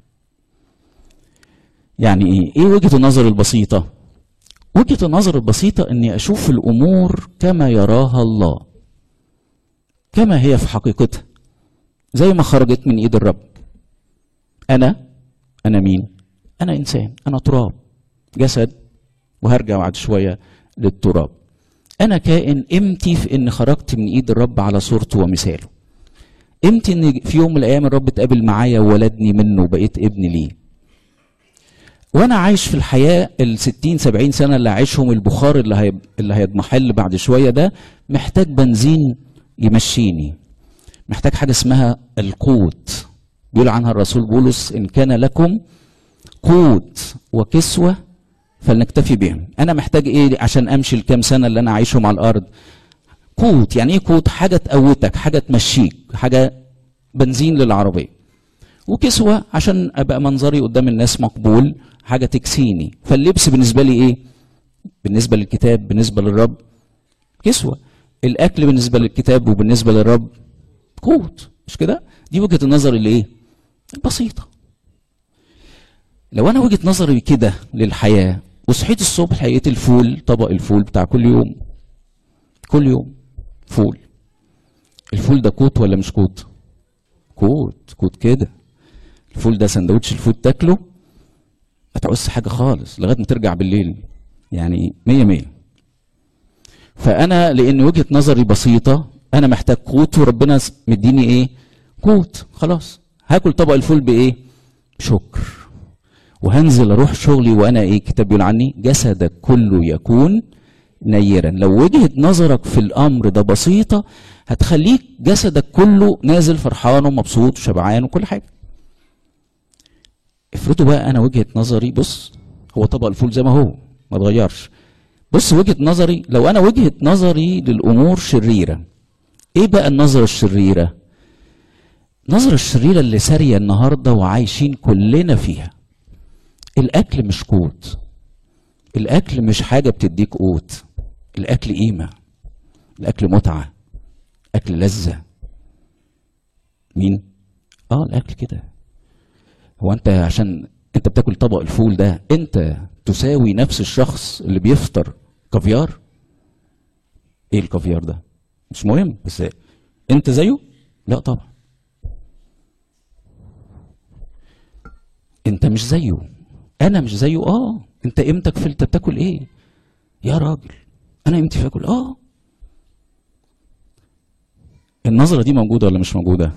يعني ايه ايه وجهه النظر البسيطه وجهه النظر البسيطه اني اشوف الامور كما يراها الله كما هي في حقيقتها زي ما خرجت من ايد الرب انا انا مين انا انسان انا تراب جسد وهرجع بعد شويه للتراب انا كائن امتي في ان خرجت من ايد الرب على صورته ومثاله امتي ان في يوم من الايام الرب اتقابل معايا وولدني منه وبقيت ابن ليه وانا عايش في الحياه ال 60 70 سنه اللي عايشهم البخار اللي هي اللي هيضمحل بعد شويه ده محتاج بنزين يمشيني محتاج حاجه اسمها القوت بيقول عنها الرسول بولس ان كان لكم قوت وكسوه فلنكتفي بهم انا محتاج ايه عشان امشي الكام سنه اللي انا عايشهم على الارض قوت يعني ايه قوت حاجه تقوتك حاجه تمشيك حاجه بنزين للعربيه وكسوه عشان ابقى منظري قدام الناس مقبول حاجه تكسيني فاللبس بالنسبه لي ايه بالنسبه للكتاب بالنسبه للرب كسوه الاكل بالنسبه للكتاب وبالنسبه للرب قوت مش كده دي وجهه النظر اللي ايه البسيطه لو انا وجهه نظري كده للحياه وصحيت الصبح لقيت الفول طبق الفول بتاع كل يوم كل يوم فول الفول ده كوت ولا مش كوت كوت كوت كده الفول ده سندوتش الفول تاكله ما تعوزش حاجه خالص لغايه ما ترجع بالليل يعني مية مية فانا لان وجهه نظري بسيطه انا محتاج قوت وربنا مديني ايه قوت خلاص هاكل طبق الفول بايه شكر وهنزل اروح شغلي وانا ايه كتاب بيقول عني جسدك كله يكون نيرا لو وجهه نظرك في الامر ده بسيطه هتخليك جسدك كله نازل فرحان ومبسوط وشبعان وكل حاجه افرضوا بقى انا وجهه نظري بص هو طبق الفول زي ما هو ما اتغيرش بص وجهه نظري لو انا وجهه نظري للامور شريره ايه بقى النظره الشريره النظره الشريره اللي ساريه النهارده وعايشين كلنا فيها الاكل مش قوت الاكل مش حاجه بتديك قوت الاكل قيمه الاكل متعه اكل لذه مين اه الاكل كده هو انت عشان انت بتاكل طبق الفول ده انت تساوي نفس الشخص اللي بيفطر كافيار ايه الكافيار ده مش مهم بس انت زيه لا طبعا انت مش زيه انا مش زيه اه انت قيمتك في انت بتاكل ايه يا راجل انا قيمتي في اكل اه النظره دي موجوده ولا مش موجوده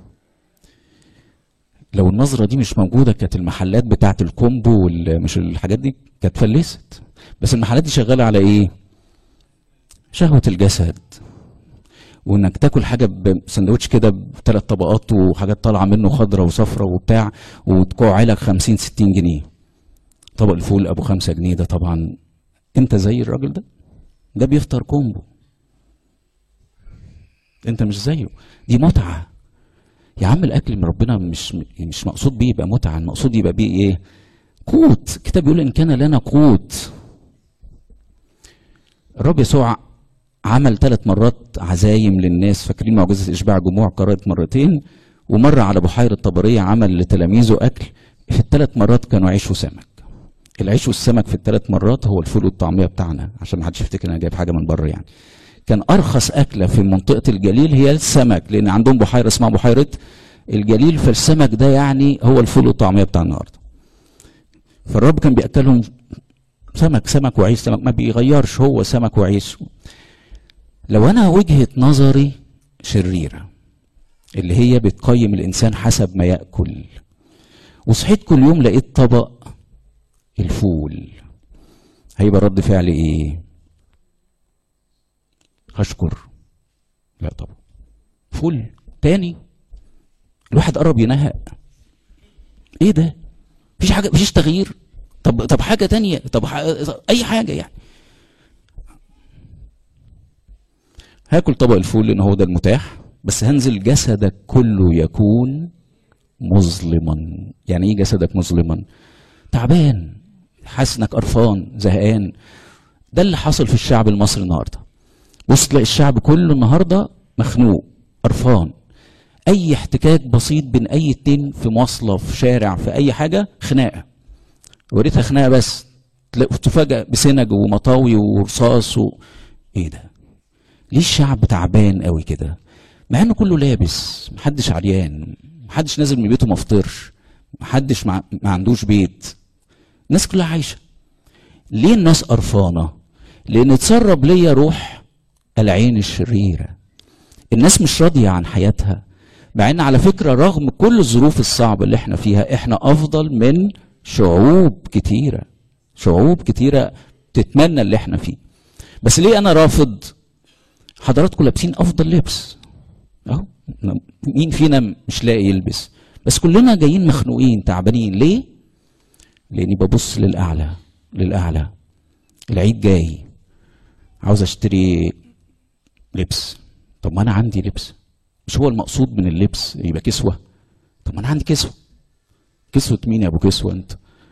لو النظره دي مش موجوده كانت المحلات بتاعه الكومبو ومش الحاجات دي كانت فلست بس المحلات دي شغاله على ايه شهوه الجسد وانك تاكل حاجه بسندوتش كده بثلاث طبقات وحاجات طالعه منه خضره وصفرة وبتاع وتكوع لك 50 60 جنيه طبق الفول ابو 5 جنيه ده طبعا انت زي الراجل ده ده بيفطر كومبو انت مش زيه دي متعه يا عم الاكل من ربنا مش مش مقصود بيه يبقى متعه المقصود يبقى بيه ايه قوت الكتاب بيقول ان كان لنا قوت الرب يسوع عمل ثلاث مرات عزايم للناس فاكرين معجزه اشباع جموع قرأت مرتين ومره على بحيره طبريه عمل لتلاميذه اكل في الثلاث مرات كانوا عيش وسمك العيش والسمك في الثلاث مرات هو الفول والطعميه بتاعنا عشان ما حدش يفتكر انا جايب حاجه من بره يعني كان ارخص اكله في منطقه الجليل هي السمك لان عندهم بحيره اسمها بحيره الجليل فالسمك ده يعني هو الفول والطعميه بتاع النهارده فالرب كان بياكلهم سمك سمك وعيش سمك ما بيغيرش هو سمك وعيش لو انا وجهه نظري شريره اللي هي بتقيم الانسان حسب ما ياكل وصحيت كل يوم لقيت طبق الفول هيبقى رد فعلي ايه هشكر لا طبعا فول تاني الواحد قرب ينهق ايه ده مفيش حاجه مفيش تغيير طب طب حاجه تانية طب ح... اي حاجه يعني هاكل طبق الفول لان هو ده المتاح بس هنزل جسدك كله يكون مظلما يعني ايه جسدك مظلما تعبان حاسس انك قرفان زهقان ده اللي حصل في الشعب المصري النهارده بص تلاقي الشعب كله النهارده مخنوق قرفان اي احتكاك بسيط بين اي اتنين في مواصله في شارع في اي حاجه خناقه وريتها خناقه بس تفاجأ بسنج ومطاوي ورصاص و... ايه ده ليه الشعب تعبان قوي كده مع انه كله لابس محدش عريان محدش نازل من بيته مفطرش محدش ما مع... عندوش بيت الناس كلها عايشه ليه الناس قرفانه لان اتسرب ليا روح العين الشريره الناس مش راضيه عن حياتها مع ان على فكره رغم كل الظروف الصعبه اللي احنا فيها احنا افضل من شعوب كتيره شعوب كتيره تتمنى اللي احنا فيه بس ليه انا رافض حضراتكم لابسين افضل لبس اهو مين فينا مش لاقي يلبس بس كلنا جايين مخنوقين تعبانين ليه لاني ببص للاعلى للاعلى العيد جاي عاوز اشتري لبس طب ما انا عندي لبس مش هو المقصود من اللبس يبقى كسوه طب ما انا عندي كسوه كسوه مين يا ابو كسوه انت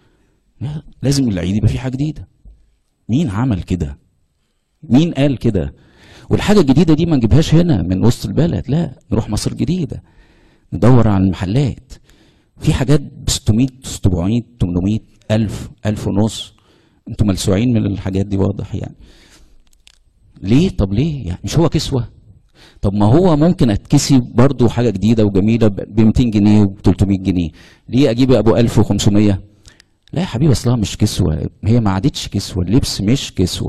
لازم العيد يبقى فيه حاجه جديده مين عمل كده مين قال كده والحاجه الجديده دي ما نجيبهاش هنا من وسط البلد لا نروح مصر الجديده ندور على المحلات في حاجات ب 600 700 800 1000 1000 ونص انتوا ملسوعين من الحاجات دي واضح يعني ليه طب ليه يعني مش هو كسوه طب ما هو ممكن اتكسي برضه حاجه جديده وجميله ب 200 جنيه و 300 جنيه ليه اجيب ابو 1500 لا يا حبيبي اصلها مش كسوه هي ما عادتش كسوه اللبس مش كسوه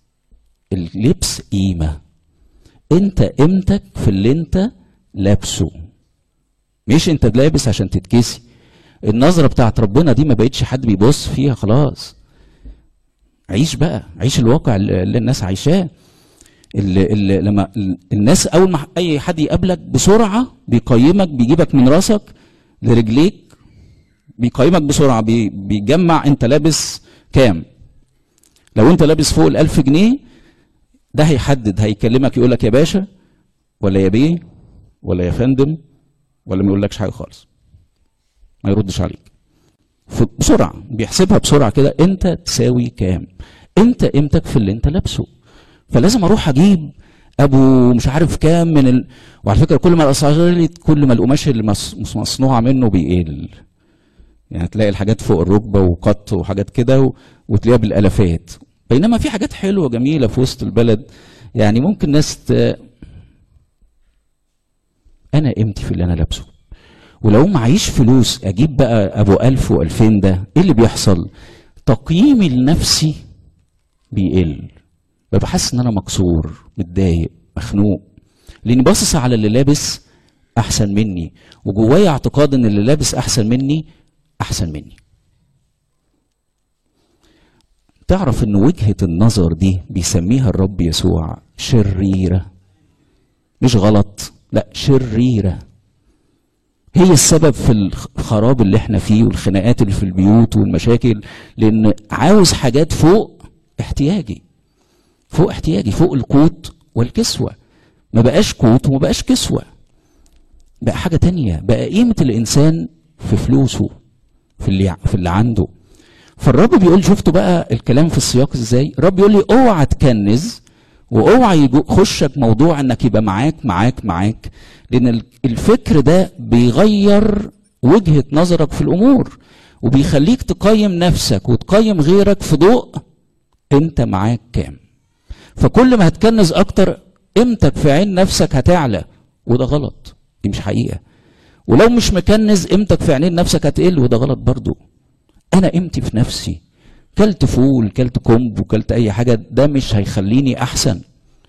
اللبس قيمه انت قيمتك في اللي انت لابسه مش انت لابس عشان تتكسي النظره بتاعت ربنا دي ما بقتش حد بيبص فيها خلاص عيش بقى عيش الواقع اللي الناس عايشاه اللي, اللي لما الناس اول ما اي حد يقابلك بسرعه بيقيمك بيجيبك من راسك لرجليك بيقيمك بسرعه بي بيجمع انت لابس كام لو انت لابس فوق الألف جنيه ده هيحدد هيكلمك يقول لك يا باشا ولا يا بيه ولا يا فندم ولا ما يقولكش حاجه خالص ما يردش عليك بسرعه بيحسبها بسرعه كده انت تساوي كام انت قيمتك في اللي انت لابسه فلازم اروح اجيب ابو مش عارف كام من ال... وعلى فكره كل ما الاسعار غليت كل ما القماش اللي مصنوعه منه بيقل يعني تلاقي الحاجات فوق الركبه وقط وحاجات كده و... وتلاقيها بالالافات بينما في حاجات حلوه جميله في وسط البلد يعني ممكن ناس ت... انا قيمتي في اللي انا لابسه ولو معيش فلوس اجيب بقى ابو ألف وألفين ده ايه اللي بيحصل تقييمي لنفسي بيقل ببقى حاسس ان انا مكسور متضايق مخنوق لاني باصص على اللي لابس احسن مني وجوايا اعتقاد ان اللي لابس احسن مني احسن مني تعرف ان وجهة النظر دي بيسميها الرب يسوع شريرة مش غلط لا شريرة هي السبب في الخراب اللي احنا فيه والخناقات اللي في البيوت والمشاكل لان عاوز حاجات فوق احتياجي فوق احتياجي فوق القوت والكسوة ما بقاش قوت وما بقاش كسوة بقى حاجة تانية بقى قيمة الإنسان في فلوسه في اللي في اللي عنده فالرب بيقول شفتوا بقى الكلام في السياق ازاي الرب بيقول لي اوعى تكنز واوعى يخشك موضوع انك يبقى معاك معاك معاك لان الفكر ده بيغير وجهة نظرك في الامور وبيخليك تقيم نفسك وتقيم غيرك في ضوء انت معاك كام فكل ما هتكنز اكتر قيمتك في عين نفسك هتعلى وده غلط دي مش حقيقة ولو مش مكنز قيمتك في عينين نفسك هتقل وده غلط برضو انا قيمتي في نفسي كلت فول كلت كومب وكلت اي حاجه ده مش هيخليني احسن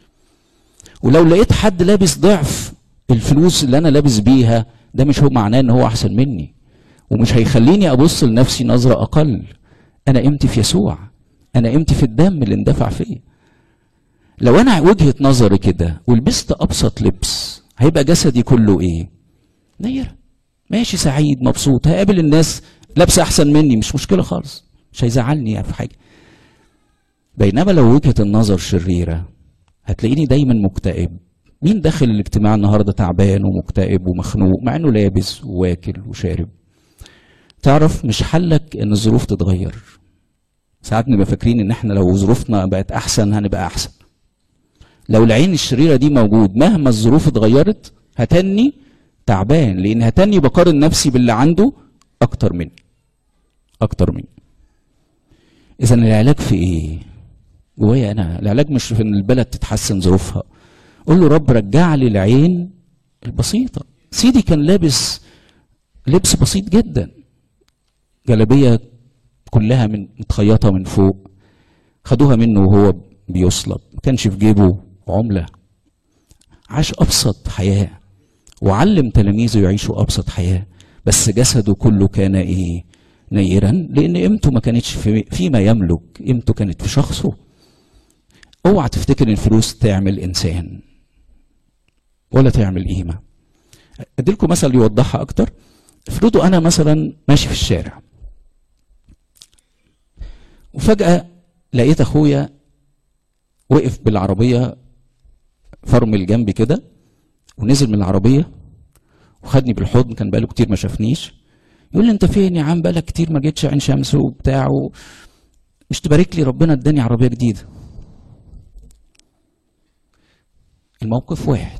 ولو لقيت حد لابس ضعف الفلوس اللي انا لابس بيها ده مش هو معناه ان هو احسن مني ومش هيخليني ابص لنفسي نظره اقل انا قيمتي في يسوع انا قيمتي في الدم اللي اندفع فيه لو انا وجهه نظري كده ولبست ابسط لبس هيبقى جسدي كله ايه نيره ماشي سعيد مبسوط هقابل الناس لابسه احسن مني مش مشكله خالص مش هيزعلني في حاجه بينما لو وجهه النظر شريره هتلاقيني دايما مكتئب مين داخل الاجتماع النهارده تعبان ومكتئب ومخنوق مع انه لابس وواكل وشارب تعرف مش حلك ان الظروف تتغير ساعات نبقى فاكرين ان احنا لو ظروفنا بقت احسن هنبقى احسن لو العين الشريره دي موجود مهما الظروف اتغيرت هتني تعبان لان هتني بقارن نفسي باللي عنده اكتر مني اكتر مني اذا العلاج في ايه جوايا انا العلاج مش في ان البلد تتحسن ظروفها قول له رب رجع لي العين البسيطه سيدي كان لابس لبس بسيط جدا جلابيه كلها من متخيطه من فوق خدوها منه وهو بيصلب ما كانش في جيبه عمله عاش ابسط حياه وعلم تلاميذه يعيشوا ابسط حياه بس جسده كله كان ايه نيرا لان قيمته ما كانتش في فيما يملك قيمته كانت في شخصه اوعى تفتكر ان الفلوس تعمل انسان ولا تعمل قيمه اديلكم مثل يوضحها اكتر افرضوا انا مثلا ماشي في الشارع وفجاه لقيت اخويا وقف بالعربيه فرمل جنبي كده ونزل من العربيه وخدني بالحضن كان بقاله كتير ما شافنيش يقول لي انت فين يا عم بقالك كتير ما جيتش عين شمس وبتاع مش تبارك لي ربنا اداني عربيه جديده الموقف واحد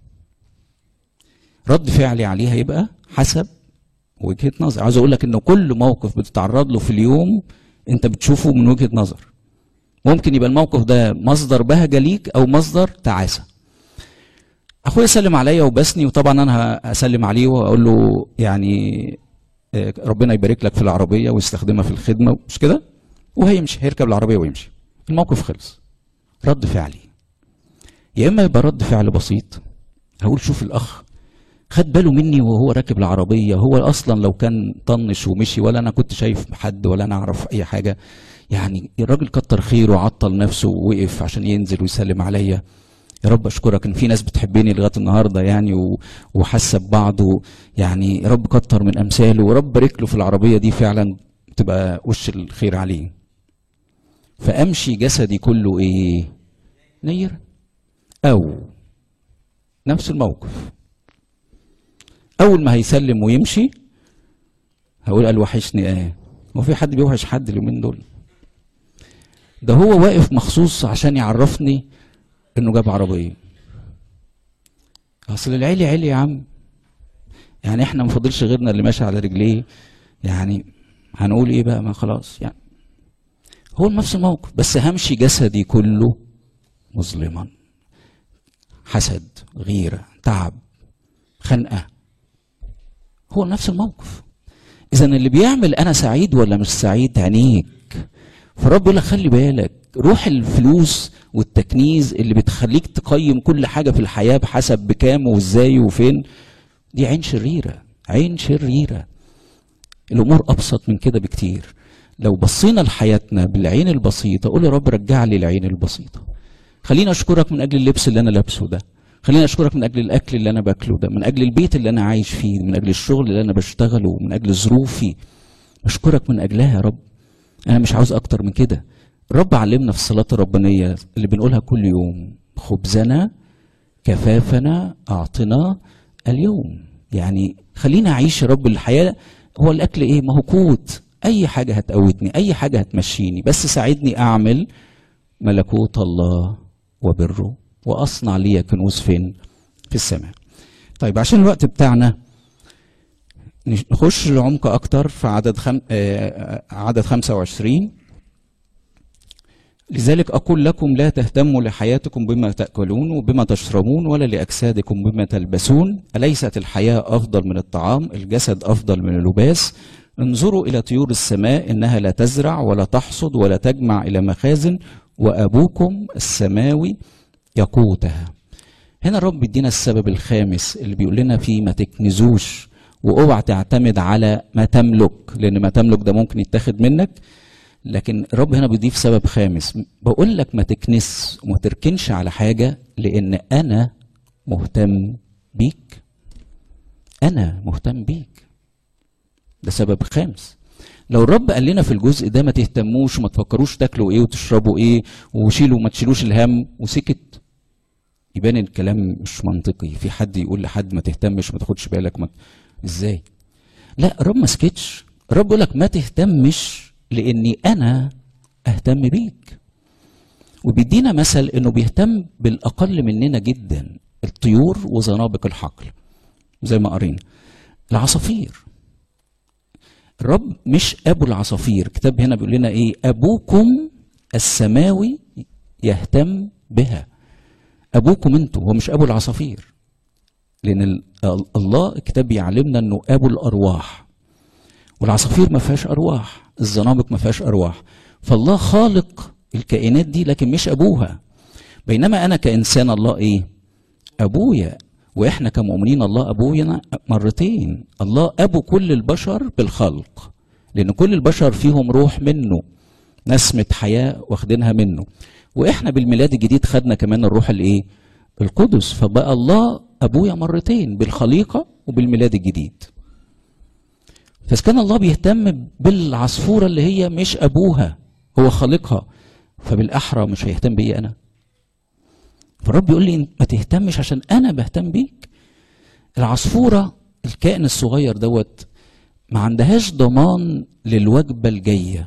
رد فعلي عليه هيبقى حسب وجهه نظر عاوز اقول لك ان كل موقف بتتعرض له في اليوم انت بتشوفه من وجهه نظر ممكن يبقى الموقف ده مصدر بهجه ليك او مصدر تعاسه اخويا سلم عليا وبسني وطبعا انا هسلم عليه واقول له يعني ربنا يبارك لك في العربيه ويستخدمها في الخدمه مش كده وهيمشي هيركب العربيه ويمشي الموقف خلص رد فعلي يا اما يبقى رد فعل بسيط هقول شوف الاخ خد باله مني وهو راكب العربيه هو اصلا لو كان طنش ومشي ولا انا كنت شايف حد ولا انا اعرف اي حاجه يعني الراجل كتر خيره وعطل نفسه ووقف عشان ينزل ويسلم عليا يا رب اشكرك ان في ناس بتحبني لغايه النهارده يعني وحاسه ببعض يعني يا رب كتر من امثاله ورب بارك له في العربيه دي فعلا تبقى وش الخير عليه فامشي جسدي كله ايه نير او نفس الموقف اول ما هيسلم ويمشي هقول قال وحشني ايه هو في حد بيوحش حد اليومين دول ده هو واقف مخصوص عشان يعرفني انه جاب عربيه اصل العلي علي يا عم يعني احنا ما فاضلش غيرنا اللي ماشي على رجليه يعني هنقول ايه بقى ما خلاص يعني هو نفس الموقف بس همشي جسدي كله مظلما حسد غيره تعب خنقه هو نفس الموقف اذا اللي بيعمل انا سعيد ولا مش سعيد عينيك فرب يقول لك خلي بالك روح الفلوس والتكنيز اللي بتخليك تقيم كل حاجه في الحياه بحسب بكام وازاي وفين دي عين شريره عين شريره الامور ابسط من كده بكتير لو بصينا لحياتنا بالعين البسيطه قول يا رب رجع لي العين البسيطه خليني اشكرك من اجل اللبس اللي انا لابسه ده خليني اشكرك من اجل الاكل اللي انا باكله ده من اجل البيت اللي انا عايش فيه من اجل الشغل اللي انا بشتغله من اجل ظروفي اشكرك من اجلها يا رب انا مش عاوز اكتر من كده الرب علمنا في الصلاه الربانيه اللي بنقولها كل يوم خبزنا كفافنا اعطنا اليوم يعني خلينا اعيش يا رب الحياه هو الاكل ايه ما هو قوت اي حاجه هتقوتني اي حاجه هتمشيني بس ساعدني اعمل ملكوت الله وبره واصنع لي كنوز فين في السماء طيب عشان الوقت بتاعنا نخش لعمق اكتر في عدد خم... آه عدد 25 لذلك اقول لكم لا تهتموا لحياتكم بما تاكلون وبما تشربون ولا لاجسادكم بما تلبسون اليست الحياه افضل من الطعام الجسد افضل من اللباس انظروا الى طيور السماء انها لا تزرع ولا تحصد ولا تجمع الى مخازن وابوكم السماوي يقوتها هنا الرب بيدينا السبب الخامس اللي بيقول لنا فيه ما تكنزوش واوعى تعتمد على ما تملك لان ما تملك ده ممكن يتاخد منك لكن الرب هنا بيضيف سبب خامس بقول لك ما تكنس وما تركنش على حاجه لان انا مهتم بيك انا مهتم بيك ده سبب خامس لو الرب قال لنا في الجزء ده ما تهتموش وما تفكروش تاكلوا ايه وتشربوا ايه وشيلوا ما تشيلوش الهم وسكت يبان الكلام مش منطقي في حد يقول لحد ما تهتمش ما تاخدش بالك ما ازاي لا الرب ما سكتش الرب يقول لك ما تهتمش لاني انا اهتم بيك وبيدينا مثل انه بيهتم بالاقل مننا جدا الطيور وزنابق الحقل زي ما قرينا العصافير الرب مش ابو العصافير الكتاب هنا بيقول لنا ايه ابوكم السماوي يهتم بها ابوكم انتوا هو مش ابو العصافير لان الله الكتاب بيعلمنا انه ابو الارواح والعصافير ما فيهاش ارواح الزنابق ما فيهاش ارواح فالله خالق الكائنات دي لكن مش ابوها بينما انا كانسان الله ايه ابويا واحنا كمؤمنين الله ابويا مرتين الله ابو كل البشر بالخلق لان كل البشر فيهم روح منه نسمه حياه واخدينها منه واحنا بالميلاد الجديد خدنا كمان الروح الايه القدس فبقى الله ابويا مرتين بالخليقه وبالميلاد الجديد فاذا كان الله بيهتم بالعصفوره اللي هي مش ابوها هو خالقها فبالاحرى مش هيهتم بيا انا فالرب يقول لي ما تهتمش عشان انا بهتم بيك العصفوره الكائن الصغير دوت ما عندهاش ضمان للوجبه الجايه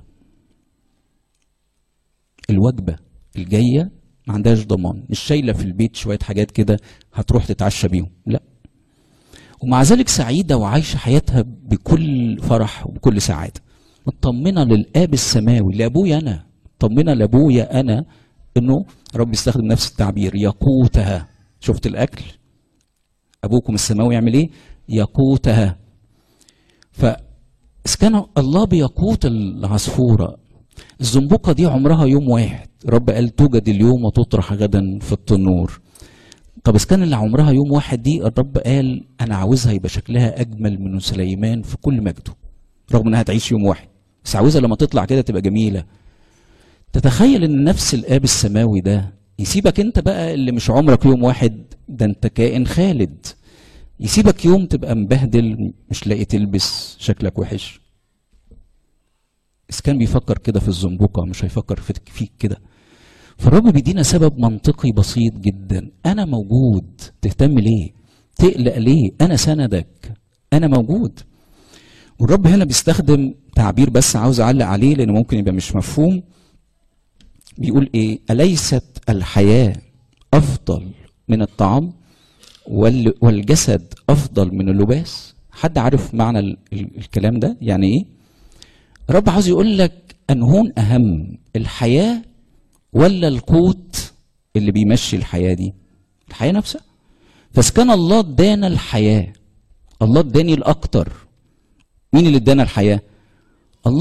الوجبه الجايه ما عندهاش ضمان مش شايله في البيت شويه حاجات كده هتروح تتعشى بيهم لا ومع ذلك سعيده وعايشه حياتها بكل فرح وبكل سعاده مطمنه للاب السماوي لابويا انا مطمنه لابويا انا انه رب يستخدم نفس التعبير يقوتها شفت الاكل ابوكم السماوي يعمل ايه يقوتها ف كان الله بيقوت العصفوره الزنبقه دي عمرها يوم واحد رب قال توجد اليوم وتطرح غدا في التنور طب اذا كان اللي عمرها يوم واحد دي الرب قال انا عاوزها يبقى شكلها اجمل من سليمان في كل مجده رغم انها تعيش يوم واحد بس عاوزها لما تطلع كده تبقى جميله تتخيل ان نفس الاب السماوي ده يسيبك انت بقى اللي مش عمرك يوم واحد ده انت كائن خالد يسيبك يوم تبقى مبهدل مش لاقي تلبس شكلك وحش إذا كان بيفكر كده في الزنبقة مش هيفكر فيك كده فالرب بيدينا سبب منطقي بسيط جدا أنا موجود تهتم ليه تقلق ليه أنا سندك أنا موجود والرب هنا بيستخدم تعبير بس عاوز أعلق عليه لأنه ممكن يبقى مش مفهوم بيقول إيه أليست الحياة أفضل من الطعام والجسد أفضل من اللباس حد عارف معنى ال ال الكلام ده يعني إيه الرب عاوز يقول لك أنهون أهم الحياة ولا القوت اللي بيمشي الحياة دي الحياة نفسها فإذا كان الله ادانا الحياة الله اداني الأكتر مين اللي ادانا الحياة الله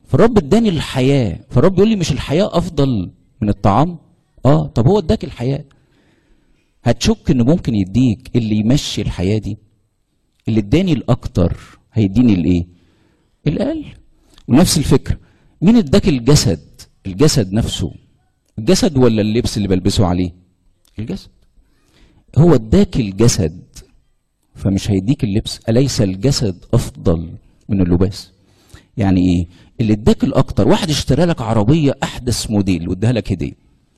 فالرب اداني الحياه فالرب يقول لي مش الحياه افضل من الطعام اه طب هو اداك الحياه هتشك انه ممكن يديك اللي يمشي الحياه دي اللي اداني الاكتر هيديني الايه الاقل ونفس الفكره مين اداك الجسد الجسد نفسه الجسد ولا اللبس اللي بلبسه عليه الجسد هو اداك الجسد فمش هيديك اللبس اليس الجسد افضل من اللباس يعني ايه اللي اداك الاكتر واحد اشترى لك عربيه احدث موديل واداها لك هديه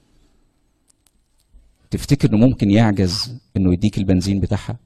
تفتكر انه ممكن يعجز انه يديك البنزين بتاعها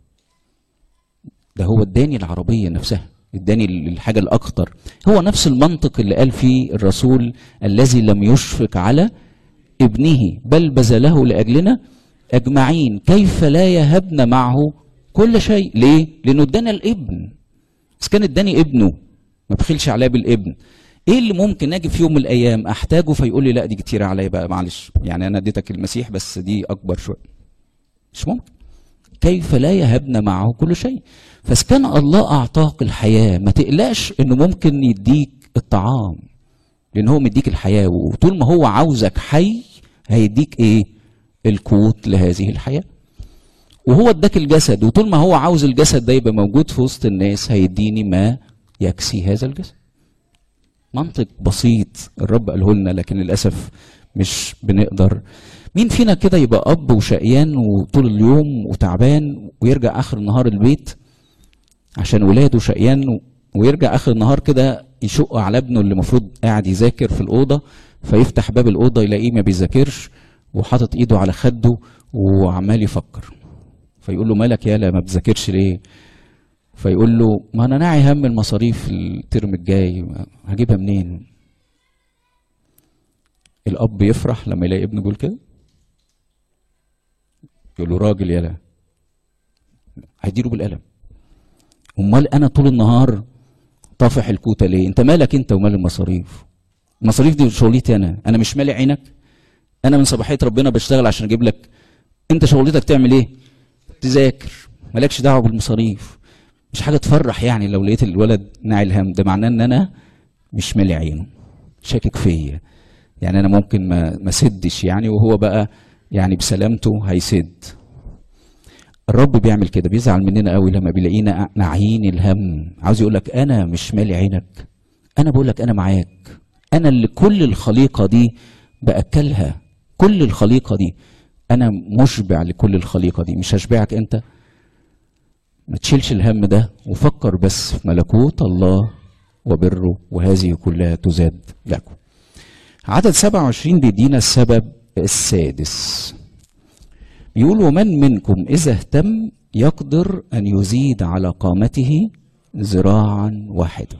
ده هو اداني العربيه نفسها اداني الحاجه الاكتر هو نفس المنطق اللي قال فيه الرسول الذي لم يشفق على ابنه بل بذله لاجلنا اجمعين كيف لا يهبنا معه كل شيء ليه لانه ادانا الابن بس كان اداني ابنه ما بخلش عليا بالابن ايه اللي ممكن اجي في يوم من الايام احتاجه فيقول لي لا دي كتير عليا بقى معلش يعني انا اديتك المسيح بس دي اكبر شويه مش ممكن كيف لا يهبنا معه كل شيء فاذا كان الله اعطاك الحياه ما تقلقش انه ممكن يديك الطعام لان هو مديك الحياه وطول ما هو عاوزك حي هيديك ايه القوت لهذه الحياه وهو اداك الجسد وطول ما هو عاوز الجسد ده يبقى موجود في وسط الناس هيديني ما يكسي هذا الجسد منطق بسيط الرب قاله لنا لكن للاسف مش بنقدر مين فينا كده يبقى اب وشقيان وطول اليوم وتعبان ويرجع اخر النهار البيت عشان ولاده شقيان ويرجع اخر النهار كده يشق على ابنه اللي المفروض قاعد يذاكر في الاوضه فيفتح باب الاوضه يلاقيه ما بيذاكرش وحاطط ايده على خده وعمال يفكر فيقول له مالك يالا ما بتذاكرش ليه فيقول له ما انا ناعي هم المصاريف الترم الجاي هجيبها منين الاب يفرح لما يلاقي ابنه بيقول كده يقول له راجل يالا هيديله بالقلم امال انا طول النهار طافح الكوته ليه انت مالك انت ومال المصاريف المصاريف دي شغلتي انا انا مش مالي عينك انا من صباحيه ربنا بشتغل عشان اجيب لك انت شغلتك تعمل ايه تذاكر مالكش دعوه بالمصاريف مش حاجه تفرح يعني لو لقيت الولد ناعي الهم ده معناه ان انا مش مالي عينه شاكك فيا يعني انا ممكن ما ما سدش يعني وهو بقى يعني بسلامته هيسد الرب بيعمل كده بيزعل مننا قوي لما بيلاقينا ناعيين الهم عاوز يقول لك انا مش مالي عينك انا بقول لك انا معاك انا اللي كل الخليقه دي باكلها كل الخليقه دي انا مشبع لكل الخليقه دي مش هشبعك انت ما تشيلش الهم ده وفكر بس في ملكوت الله وبره وهذه كلها تزاد لكم عدد 27 بيدينا السبب السادس بيقول ومن منكم إذا اهتم يقدر أن يزيد على قامته ذراعا واحدة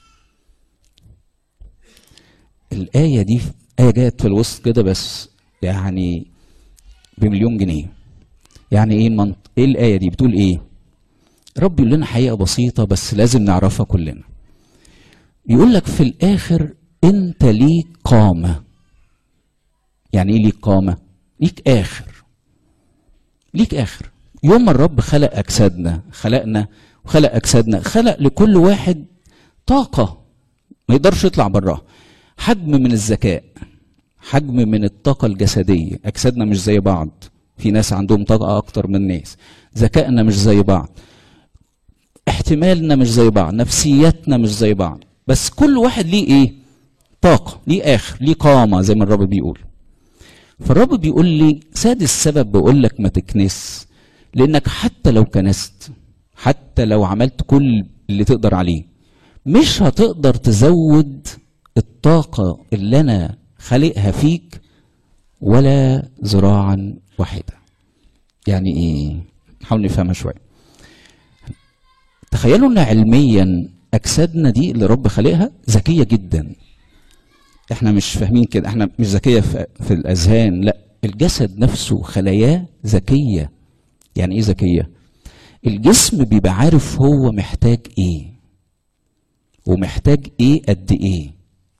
الآية دي آية جت في الوسط كده بس يعني بمليون جنيه يعني ايه المنط... ايه الآية دي بتقول ايه رب يقول لنا حقيقة بسيطة بس لازم نعرفها كلنا يقول لك في الآخر أنت ليك قامة يعني إيه ليك قامة؟ ليك آخر ليك آخر يوم ما الرب خلق أجسادنا خلقنا وخلق أجسادنا خلق لكل واحد طاقة ما يقدرش يطلع براها حجم من الذكاء حجم من الطاقة الجسدية أجسادنا مش زي بعض في ناس عندهم طاقة أكتر من ناس ذكائنا مش زي بعض احتمالنا مش زي بعض نفسيتنا مش زي بعض بس كل واحد ليه ايه طاقة ليه آخر ليه قامة زي ما الرب بيقول فالرب بيقول لي سادس سبب بقول لك ما تكنس لأنك حتى لو كنست حتى لو عملت كل اللي تقدر عليه مش هتقدر تزود الطاقة اللي أنا خالقها فيك ولا ذراعا واحدة يعني إيه نحاول نفهمها شوية تخيلوا ان علميا اجسادنا دي اللي رب خالقها ذكيه جدا احنا مش فاهمين كده احنا مش ذكيه في, في الاذهان لا الجسد نفسه خلاياه ذكيه يعني ايه ذكيه الجسم بيبقى عارف هو محتاج ايه ومحتاج ايه قد ايه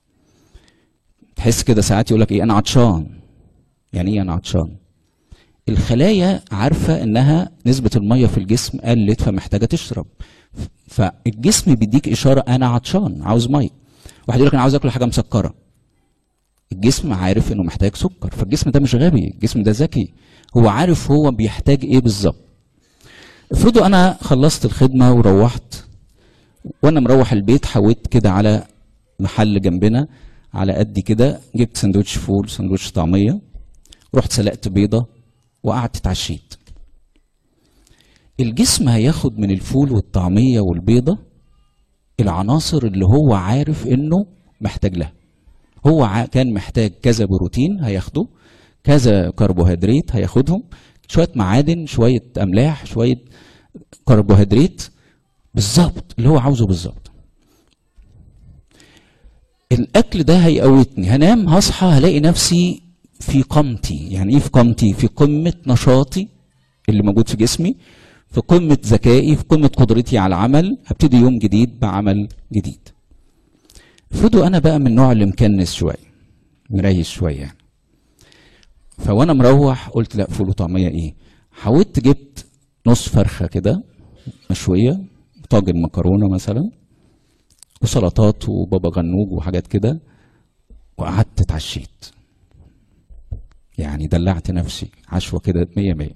تحس كده ساعات يقول لك ايه انا عطشان يعني ايه انا عطشان الخلايا عارفه انها نسبه الميه في الجسم قلت فمحتاجه تشرب فالجسم بيديك اشاره انا عطشان عاوز ميه واحد يقول لك انا عاوز اكل حاجه مسكره الجسم عارف انه محتاج سكر فالجسم ده مش غبي الجسم ده ذكي هو عارف هو بيحتاج ايه بالظبط افرضوا انا خلصت الخدمه وروحت وانا مروح البيت حويت كده على محل جنبنا على قدي كده جبت سندوتش فول سندوتش طعميه رحت سلقت بيضه وقعدت اتعشيت الجسم هياخد من الفول والطعميه والبيضه العناصر اللي هو عارف انه محتاج لها هو ع- كان محتاج كذا بروتين هياخده كذا كربوهيدرات هياخدهم شويه معادن شويه املاح شويه كربوهيدرات بالظبط اللي هو عاوزه بالظبط الاكل ده هيقوتني هنام هصحى هلاقي نفسي في قامتي يعني ايه في قامتي في قمه نشاطي اللي موجود في جسمي في قمه ذكائي في قمه قدرتي على العمل هبتدي يوم جديد بعمل جديد افرضوا انا بقى من النوع اللي مكنس شويه مريش شويه يعني فوانا مروح قلت لا فول وطعميه ايه حاولت جبت نص فرخه كده مشويه طاجن مكرونه مثلا وسلطات وبابا غنوج وحاجات كده وقعدت اتعشيت يعني دلعت نفسي عشوه كده مية مية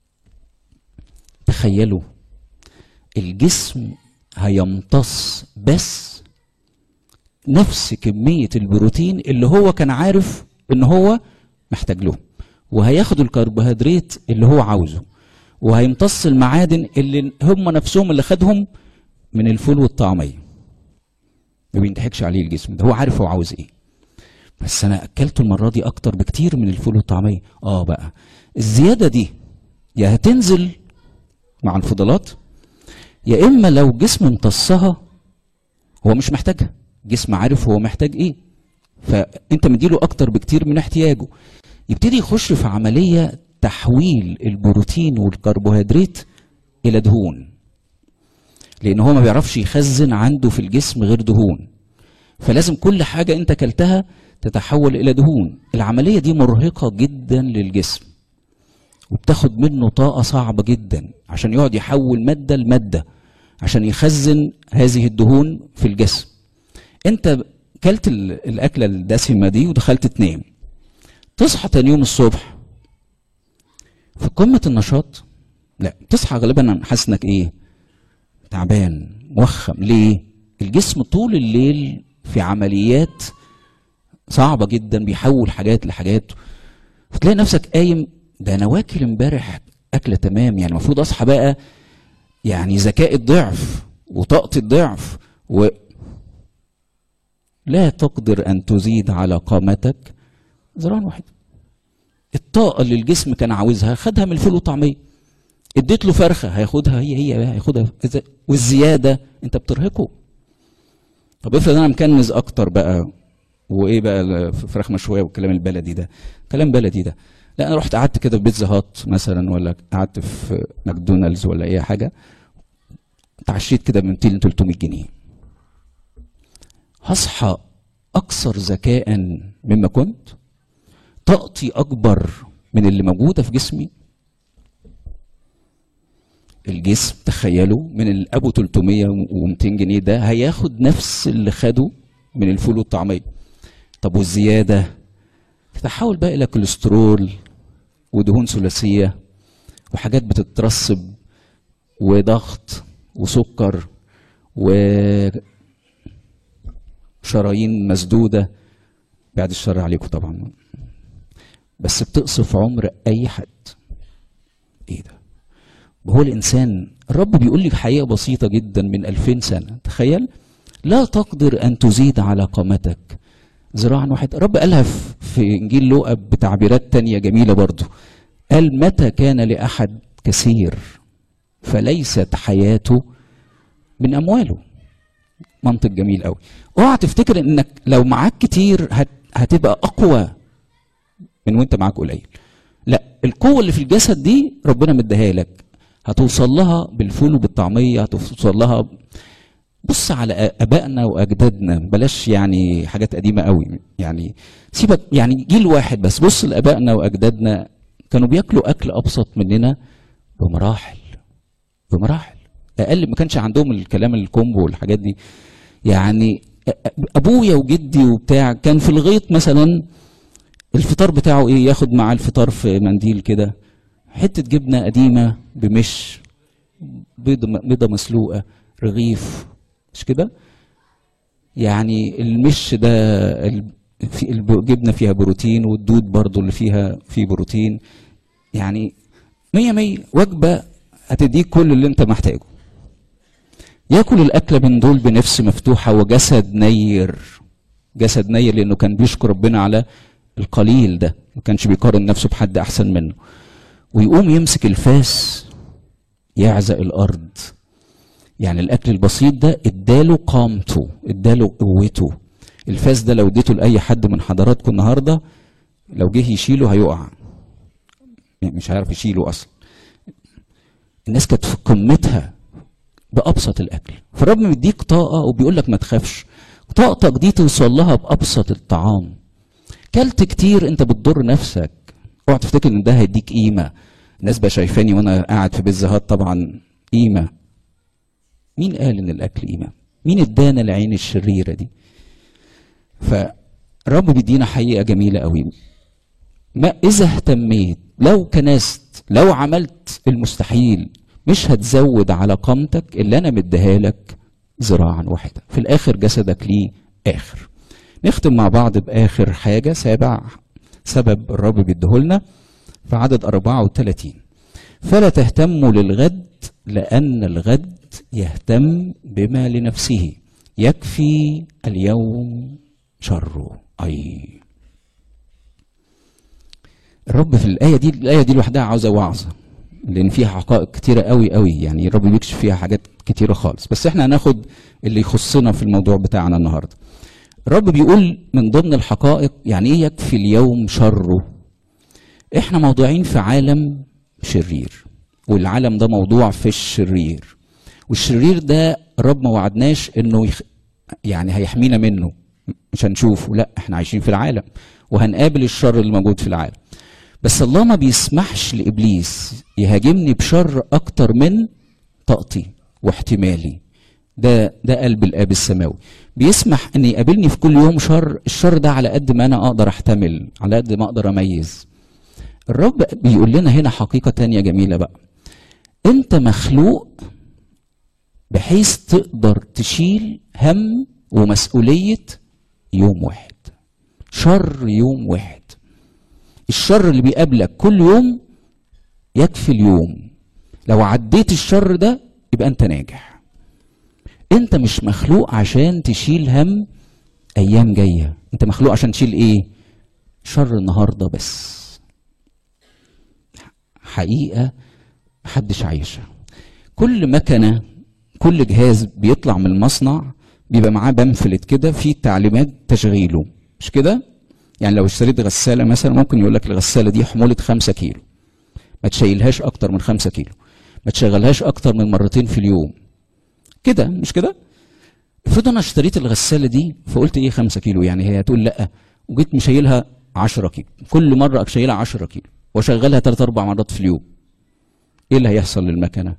تخيلوا الجسم هيمتص بس نفس كمية البروتين اللي هو كان عارف ان هو محتاج له وهياخد الكربوهيدرات اللي هو عاوزه وهيمتص المعادن اللي هم نفسهم اللي خدهم من الفول والطعمية ما بينضحكش عليه الجسم ده هو عارف هو عاوز ايه بس انا اكلته المرة دي اكتر بكتير من الفول والطعمية اه بقى الزيادة دي يا هتنزل مع الفضلات يا اما لو جسم امتصها هو مش محتاجها جسم عارف هو محتاج ايه فانت مديله اكتر بكتير من احتياجه يبتدي يخش في عمليه تحويل البروتين والكربوهيدرات الى دهون لان هو ما بيعرفش يخزن عنده في الجسم غير دهون فلازم كل حاجه انت اكلتها تتحول الى دهون العمليه دي مرهقه جدا للجسم وبتاخد منه طاقه صعبه جدا عشان يقعد يحول ماده لماده عشان يخزن هذه الدهون في الجسم انت كلت ال- الاكله الدسمه دي ودخلت تنام تصحى تاني يوم الصبح في قمه النشاط لا تصحى غالبا حاسس انك ايه تعبان موخم ليه الجسم طول الليل في عمليات صعبه جدا بيحول حاجات لحاجات فتلاقي نفسك قايم ده انا واكل امبارح اكله تمام يعني المفروض اصحى بقى يعني ذكاء الضعف وطاقة الضعف و لا تقدر أن تزيد على قامتك ذراع واحد الطاقة اللي الجسم كان عاوزها خدها من الفول والطعمية اديت له فرخة هياخدها هي هي هياخدها إذا- والزيادة انت بترهقه طب افرض انا مكنز اكتر بقى وايه بقى الفراخ مشويه والكلام البلدي ده كلام بلدي ده لا انا رحت قعدت كده في بيتزا هات مثلا ولا قعدت في ماكدونالدز ولا اي حاجه اتعشيت كده ب 200 300 جنيه هصحى اكثر ذكاء مما كنت طاقتي اكبر من اللي موجوده في جسمي الجسم تخيلوا من الابو 300 و200 جنيه ده هياخد نفس اللي خده من الفول والطعميه طب والزياده تتحول بقى الى كوليسترول ودهون ثلاثيه وحاجات بتترسب وضغط وسكر وشرايين مسدوده بعد الشر عليكم طبعا بس بتقصف عمر اي حد ايه ده وهو الانسان الرب بيقول لك حقيقه بسيطه جدا من 2000 سنه تخيل لا تقدر ان تزيد على قامتك ذراعا واحد الرب قالها في- في انجيل لوقا بتعبيرات تانية جميله برضه قال متى كان لاحد كثير فليست حياته من امواله منطق جميل قوي اوعى تفتكر انك لو معاك كتير هت... هتبقى اقوى من وانت معاك قليل لا القوه اللي في الجسد دي ربنا مديها لك هتوصل لها بالفول وبالطعميه هتوصل لها بص على ابائنا واجدادنا بلاش يعني حاجات قديمه قوي يعني سيبك يعني جيل واحد بس بص لابائنا واجدادنا كانوا بياكلوا اكل ابسط مننا بمراحل بمراحل اقل ما كانش عندهم الكلام الكومبو والحاجات دي يعني ابويا وجدي وبتاع كان في الغيط مثلا الفطار بتاعه ايه ياخد معاه الفطار في منديل كده حته جبنه قديمه بمش بيضه بيضه مسلوقه رغيف مش كده يعني المش ده ال- في الجبنه فيها بروتين والدود برضو اللي فيها فيه بروتين يعني مية مية وجبة هتديك كل اللي انت محتاجه ياكل الأكلة من دول بنفس مفتوحة وجسد نير جسد نير لأنه كان بيشكر ربنا على القليل ده ما كانش بيقارن نفسه بحد أحسن منه ويقوم يمسك الفاس يعزق الأرض يعني الأكل البسيط ده اداله قامته اداله قوته الفاس ده لو اديته لأي حد من حضراتكم النهارده لو جه يشيله هيقع يعني مش هيعرف يشيله اصلا الناس كانت في قمتها بابسط الاكل فالرب مديك طاقه وبيقول لك ما تخافش طاقتك دي توصل لها بابسط الطعام كلت كتير انت بتضر نفسك اوعى تفتكر ان ده هيديك قيمه الناس بقى شايفاني وانا قاعد في بيت زهاد طبعا قيمه مين قال ان الاكل قيمه مين ادانا العين الشريره دي فالرب بيدينا حقيقه جميله قوي ما اذا اهتميت لو كنست لو عملت المستحيل مش هتزود على قامتك اللي انا مديها لك ذراعا واحده في الاخر جسدك ليه اخر نختم مع بعض باخر حاجه سابع سبب الرب بيديهولنا في عدد 34 فلا تهتموا للغد لان الغد يهتم بما لنفسه يكفي اليوم شره اي الرب في الآية دي الآية دي لوحدها عاوزة وعظة لأن فيها حقائق كتيرة قوي قوي يعني الرب بيكشف فيها حاجات كتيرة خالص بس احنا هناخد اللي يخصنا في الموضوع بتاعنا النهاردة الرب بيقول من ضمن الحقائق يعني ايه يكفي اليوم شره احنا موضوعين في عالم شرير والعالم ده موضوع في الشرير والشرير ده الرب ما وعدناش انه يخ... يعني هيحمينا منه مش هنشوفه لا احنا عايشين في العالم وهنقابل الشر اللي موجود في العالم بس الله ما بيسمحش لابليس يهاجمني بشر اكتر من طاقتي واحتمالي ده ده قلب الاب السماوي بيسمح ان يقابلني في كل يوم شر الشر ده على قد ما انا اقدر احتمل على قد ما اقدر اميز الرب بيقول لنا هنا حقيقه تانية جميله بقى انت مخلوق بحيث تقدر تشيل هم ومسؤوليه يوم واحد شر يوم واحد الشر اللي بيقابلك كل يوم يكفي اليوم لو عديت الشر ده يبقى انت ناجح انت مش مخلوق عشان تشيل هم ايام جايه انت مخلوق عشان تشيل ايه شر النهارده بس حقيقه محدش عايشها كل مكنه كل جهاز بيطلع من المصنع بيبقى معاه بامفلت كده فيه تعليمات تشغيله مش كده يعني لو اشتريت غساله مثلا ممكن يقول لك الغساله دي حموله 5 كيلو ما تشيلهاش اكتر من 5 كيلو ما تشغلهاش اكتر من مرتين في اليوم كده مش كده افرض انا اشتريت الغساله دي فقلت ايه 5 كيلو يعني هي هتقول لا وجيت مشيلها 10 كيلو كل مره اشيلها 10 كيلو واشغلها 3 4 مرات في اليوم ايه اللي هيحصل للمكنه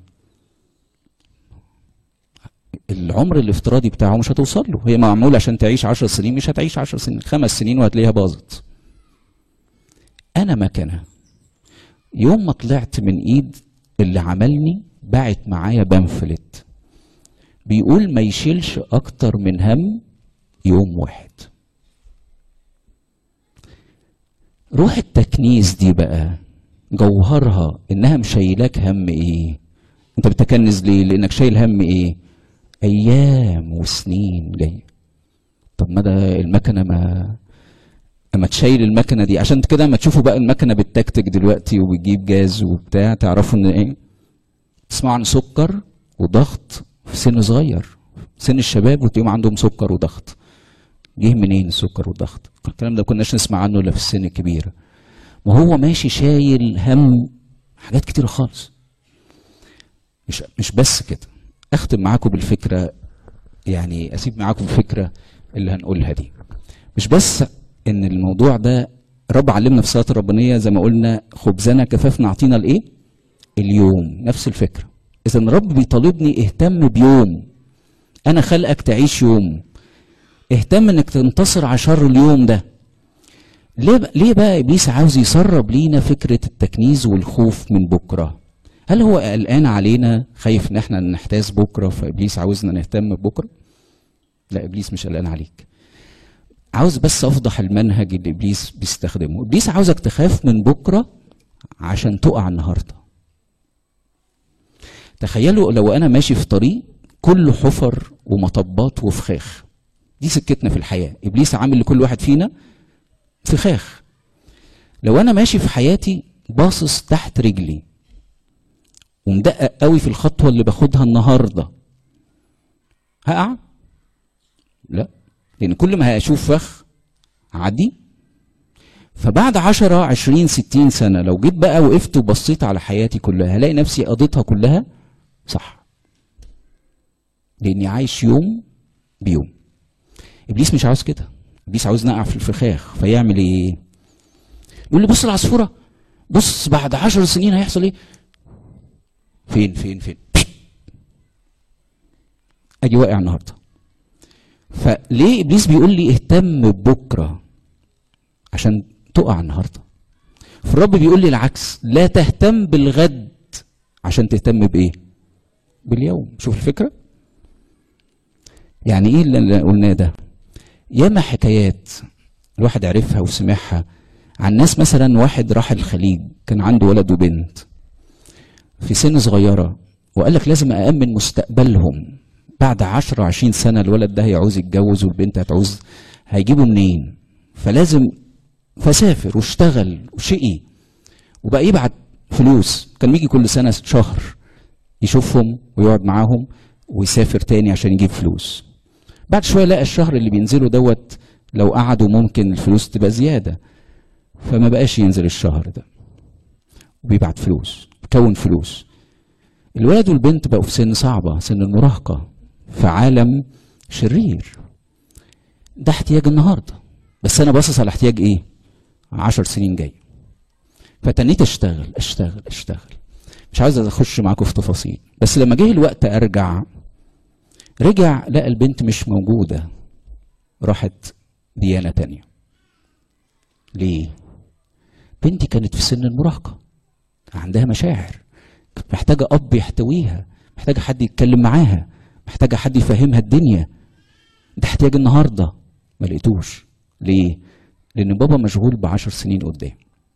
العمر الافتراضي بتاعه مش هتوصل له هي معمولة عشان تعيش عشر سنين مش هتعيش عشر سنين خمس سنين وهتلاقيها باظت أنا مكنة يوم ما طلعت من إيد اللي عملني باعت معايا بنفلت بيقول ما يشيلش أكتر من هم يوم واحد روح التكنيس دي بقى جوهرها انها مشيلاك هم ايه انت بتكنز ليه لانك شايل هم ايه ايام وسنين جايه طب ما ده المكنه ما اما تشيل المكنه دي عشان كده اما تشوفوا بقى المكنه بتتكتك دلوقتي وبتجيب جاز وبتاع تعرفوا ان ايه تسمعوا عن سكر وضغط في سن صغير سن الشباب وتلاقيهم عندهم سكر وضغط جه منين السكر والضغط الكلام ده كناش نسمع عنه الا في السن الكبيره ما هو ماشي شايل هم حاجات كتير خالص مش مش بس كده اختم معاكم بالفكره يعني اسيب معاكم الفكره اللي هنقولها دي مش بس ان الموضوع ده رب علمنا في الصلاه الربانيه زي ما قلنا خبزنا كفافنا اعطينا الايه اليوم نفس الفكره اذا الرب بيطالبني اهتم بيوم انا خلقك تعيش يوم اهتم انك تنتصر على شر اليوم ده ليه بقى ليه بقى ابليس عاوز يسرب لينا فكره التكنيز والخوف من بكره هل هو قلقان علينا خايف ان احنا نحتاس بكره فابليس عاوزنا نهتم ببكره لا ابليس مش قلقان عليك عاوز بس افضح المنهج اللي ابليس بيستخدمه ابليس عاوزك تخاف من بكره عشان تقع النهارده تخيلوا لو انا ماشي في طريق كله حفر ومطبات وفخاخ دي سكتنا في الحياه ابليس عامل لكل واحد فينا فخاخ لو انا ماشي في حياتي باصص تحت رجلي ومدقق قوي في الخطوه اللي باخدها النهارده هقع لا لان كل ما هشوف فخ عدي فبعد عشرة عشرين ستين سنة لو جيت بقى وقفت وبصيت على حياتي كلها هلاقي نفسي قضيتها كلها صح لاني عايش يوم بيوم ابليس مش عاوز كده ابليس عاوز نقع في الفخاخ فيعمل ايه يقول لي بص العصفوره بص بعد عشر سنين هيحصل ايه فين فين فين اجي واقع النهارده فليه ابليس بيقول لي اهتم ببكره عشان تقع النهارده فالرب بيقول لي العكس لا تهتم بالغد عشان تهتم بايه باليوم شوف الفكره يعني ايه اللي قلناه ده ياما حكايات الواحد عرفها وسمعها عن ناس مثلا واحد راح الخليج كان عنده ولد وبنت في سن صغيرة وقال لك لازم أأمن مستقبلهم بعد 10 20 سنة الولد ده هيعوز يتجوز والبنت هتعوز هيجيبه منين فلازم فسافر واشتغل وشقي وبقى يبعت فلوس كان بيجي كل سنة شهر يشوفهم ويقعد معاهم ويسافر تاني عشان يجيب فلوس بعد شويه لقى الشهر اللي بينزله دوت لو قعدوا ممكن الفلوس تبقى زياده فما بقاش ينزل الشهر ده وبيبعت فلوس بيكون فلوس الولد والبنت بقوا في سن صعبه سن المراهقه في عالم شرير ده احتياج النهارده بس انا باصص على احتياج ايه عشر سنين جاي فتنيت اشتغل اشتغل اشتغل مش عاوز اخش معاكم في تفاصيل بس لما جه الوقت ارجع رجع لقى البنت مش موجودة راحت ديانة تانية ليه؟ بنتي كانت في سن المراهقة عندها مشاعر كانت محتاجة أب يحتويها محتاجة حد يتكلم معاها محتاجة حد يفهمها الدنيا ده احتياج النهاردة ما لقيتوش ليه؟ لأن بابا مشغول بعشر سنين قدام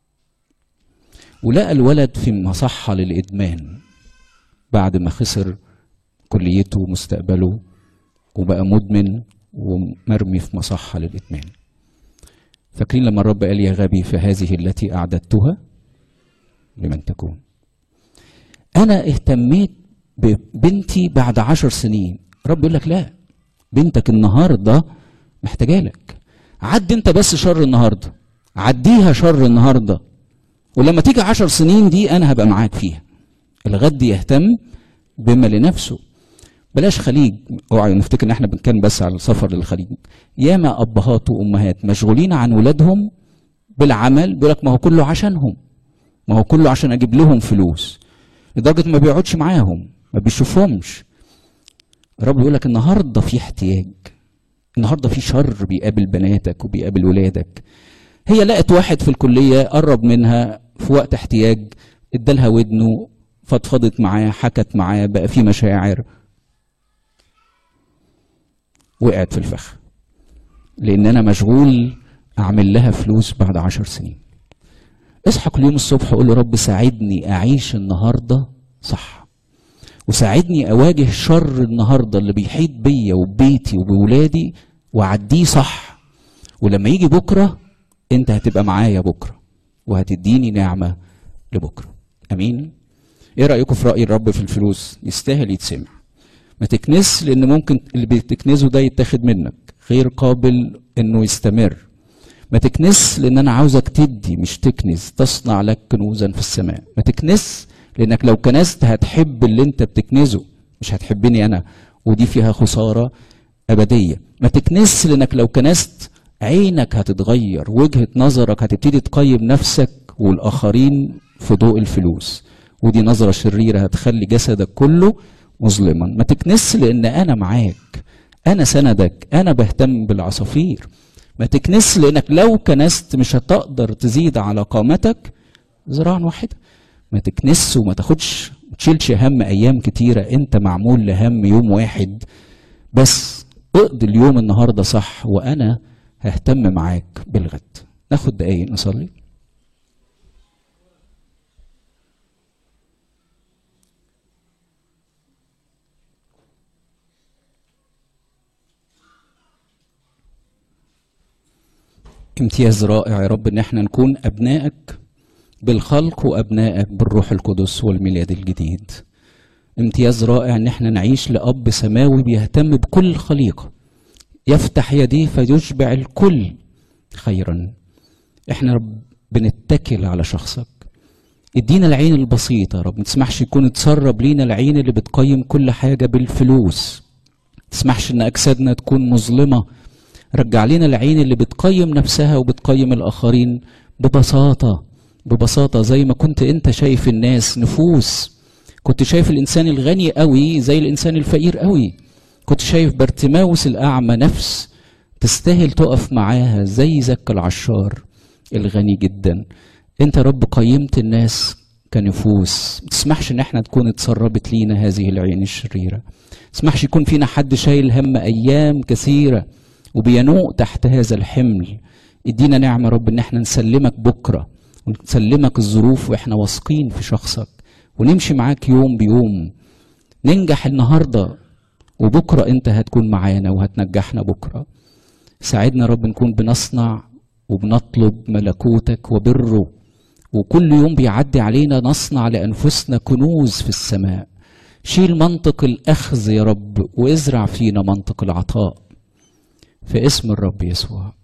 ولقى الولد في مصحة للإدمان بعد ما خسر كليته ومستقبله وبقى مدمن ومرمي في مصحة للإدمان فاكرين لما الرب قال يا غبي فهذه التي أعددتها لمن تكون أنا اهتميت ببنتي بعد عشر سنين رب يقول لك لا بنتك النهاردة محتاجة لك عد انت بس شر النهاردة عديها شر النهاردة ولما تيجي عشر سنين دي أنا هبقى معاك فيها الغد يهتم بما لنفسه بلاش خليج اوعى نفتكر ان احنا بنتكلم بس على السفر للخليج ياما ابهات وامهات مشغولين عن ولادهم بالعمل بيقول لك ما هو كله عشانهم ما هو كله عشان اجيب لهم فلوس لدرجه ما بيقعدش معاهم ما بيشوفهمش الرب يقول لك النهارده في احتياج النهارده في شر بيقابل بناتك وبيقابل ولادك هي لقت واحد في الكليه قرب منها في وقت احتياج ادالها ودنه فضفضت معاه حكت معاه بقى في مشاعر وقعت في الفخ لان انا مشغول اعمل لها فلوس بعد عشر سنين اصحى كل يوم الصبح قول له رب ساعدني اعيش النهارده صح وساعدني اواجه شر النهارده اللي بيحيط بيا وببيتي وبولادي واعديه صح ولما يجي بكره انت هتبقى معايا بكره وهتديني نعمه لبكره امين ايه رايكم في راي الرب في الفلوس يستاهل يتسمع ما تكنس لان ممكن اللي بتكنزه ده يتاخد منك غير قابل انه يستمر ما تكنس لان انا عاوزك تدي مش تكنز تصنع لك كنوزا في السماء ما تكنس لانك لو كنست هتحب اللي انت بتكنزه مش هتحبني انا ودي فيها خساره ابديه ما تكنس لانك لو كنست عينك هتتغير وجهه نظرك هتبتدي تقيم نفسك والاخرين في ضوء الفلوس ودي نظره شريره هتخلي جسدك كله مظلما ما تكنس لان انا معاك انا سندك انا بهتم بالعصافير ما تكنس لانك لو كنست مش هتقدر تزيد على قامتك ذراعا واحده ما تكنس وما تاخدش ما تشيلش هم ايام كتيره انت معمول لهم يوم واحد بس اقضي اليوم النهارده صح وانا ههتم معاك بالغد ناخد دقايق نصلي امتياز رائع يا رب ان احنا نكون ابنائك بالخلق وابنائك بالروح القدس والميلاد الجديد امتياز رائع ان احنا نعيش لاب سماوي بيهتم بكل الخليقه يفتح يديه فيشبع الكل خيرا احنا رب بنتكل على شخصك ادينا العين البسيطه يا رب ما تسمحش يكون اتسرب لينا العين اللي بتقيم كل حاجه بالفلوس ما تسمحش ان اجسادنا تكون مظلمه رجع لنا العين اللي بتقيم نفسها وبتقيم الاخرين ببساطه ببساطه زي ما كنت انت شايف الناس نفوس كنت شايف الانسان الغني قوي زي الانسان الفقير قوي كنت شايف بارتماوس الاعمى نفس تستاهل تقف معاها زي زك العشار الغني جدا انت رب قيمت الناس كنفوس ما تسمحش ان احنا تكون اتسربت لينا هذه العين الشريره ما تسمحش يكون فينا حد شايل هم ايام كثيره وبينوء تحت هذا الحمل ادينا نعمه رب ان احنا نسلمك بكره ونسلمك الظروف واحنا واثقين في شخصك ونمشي معاك يوم بيوم ننجح النهارده وبكره انت هتكون معانا وهتنجحنا بكره ساعدنا رب نكون بنصنع وبنطلب ملكوتك وبره وكل يوم بيعدي علينا نصنع لانفسنا كنوز في السماء شيل منطق الاخذ يا رب وازرع فينا منطق العطاء في اسم الرب يسوع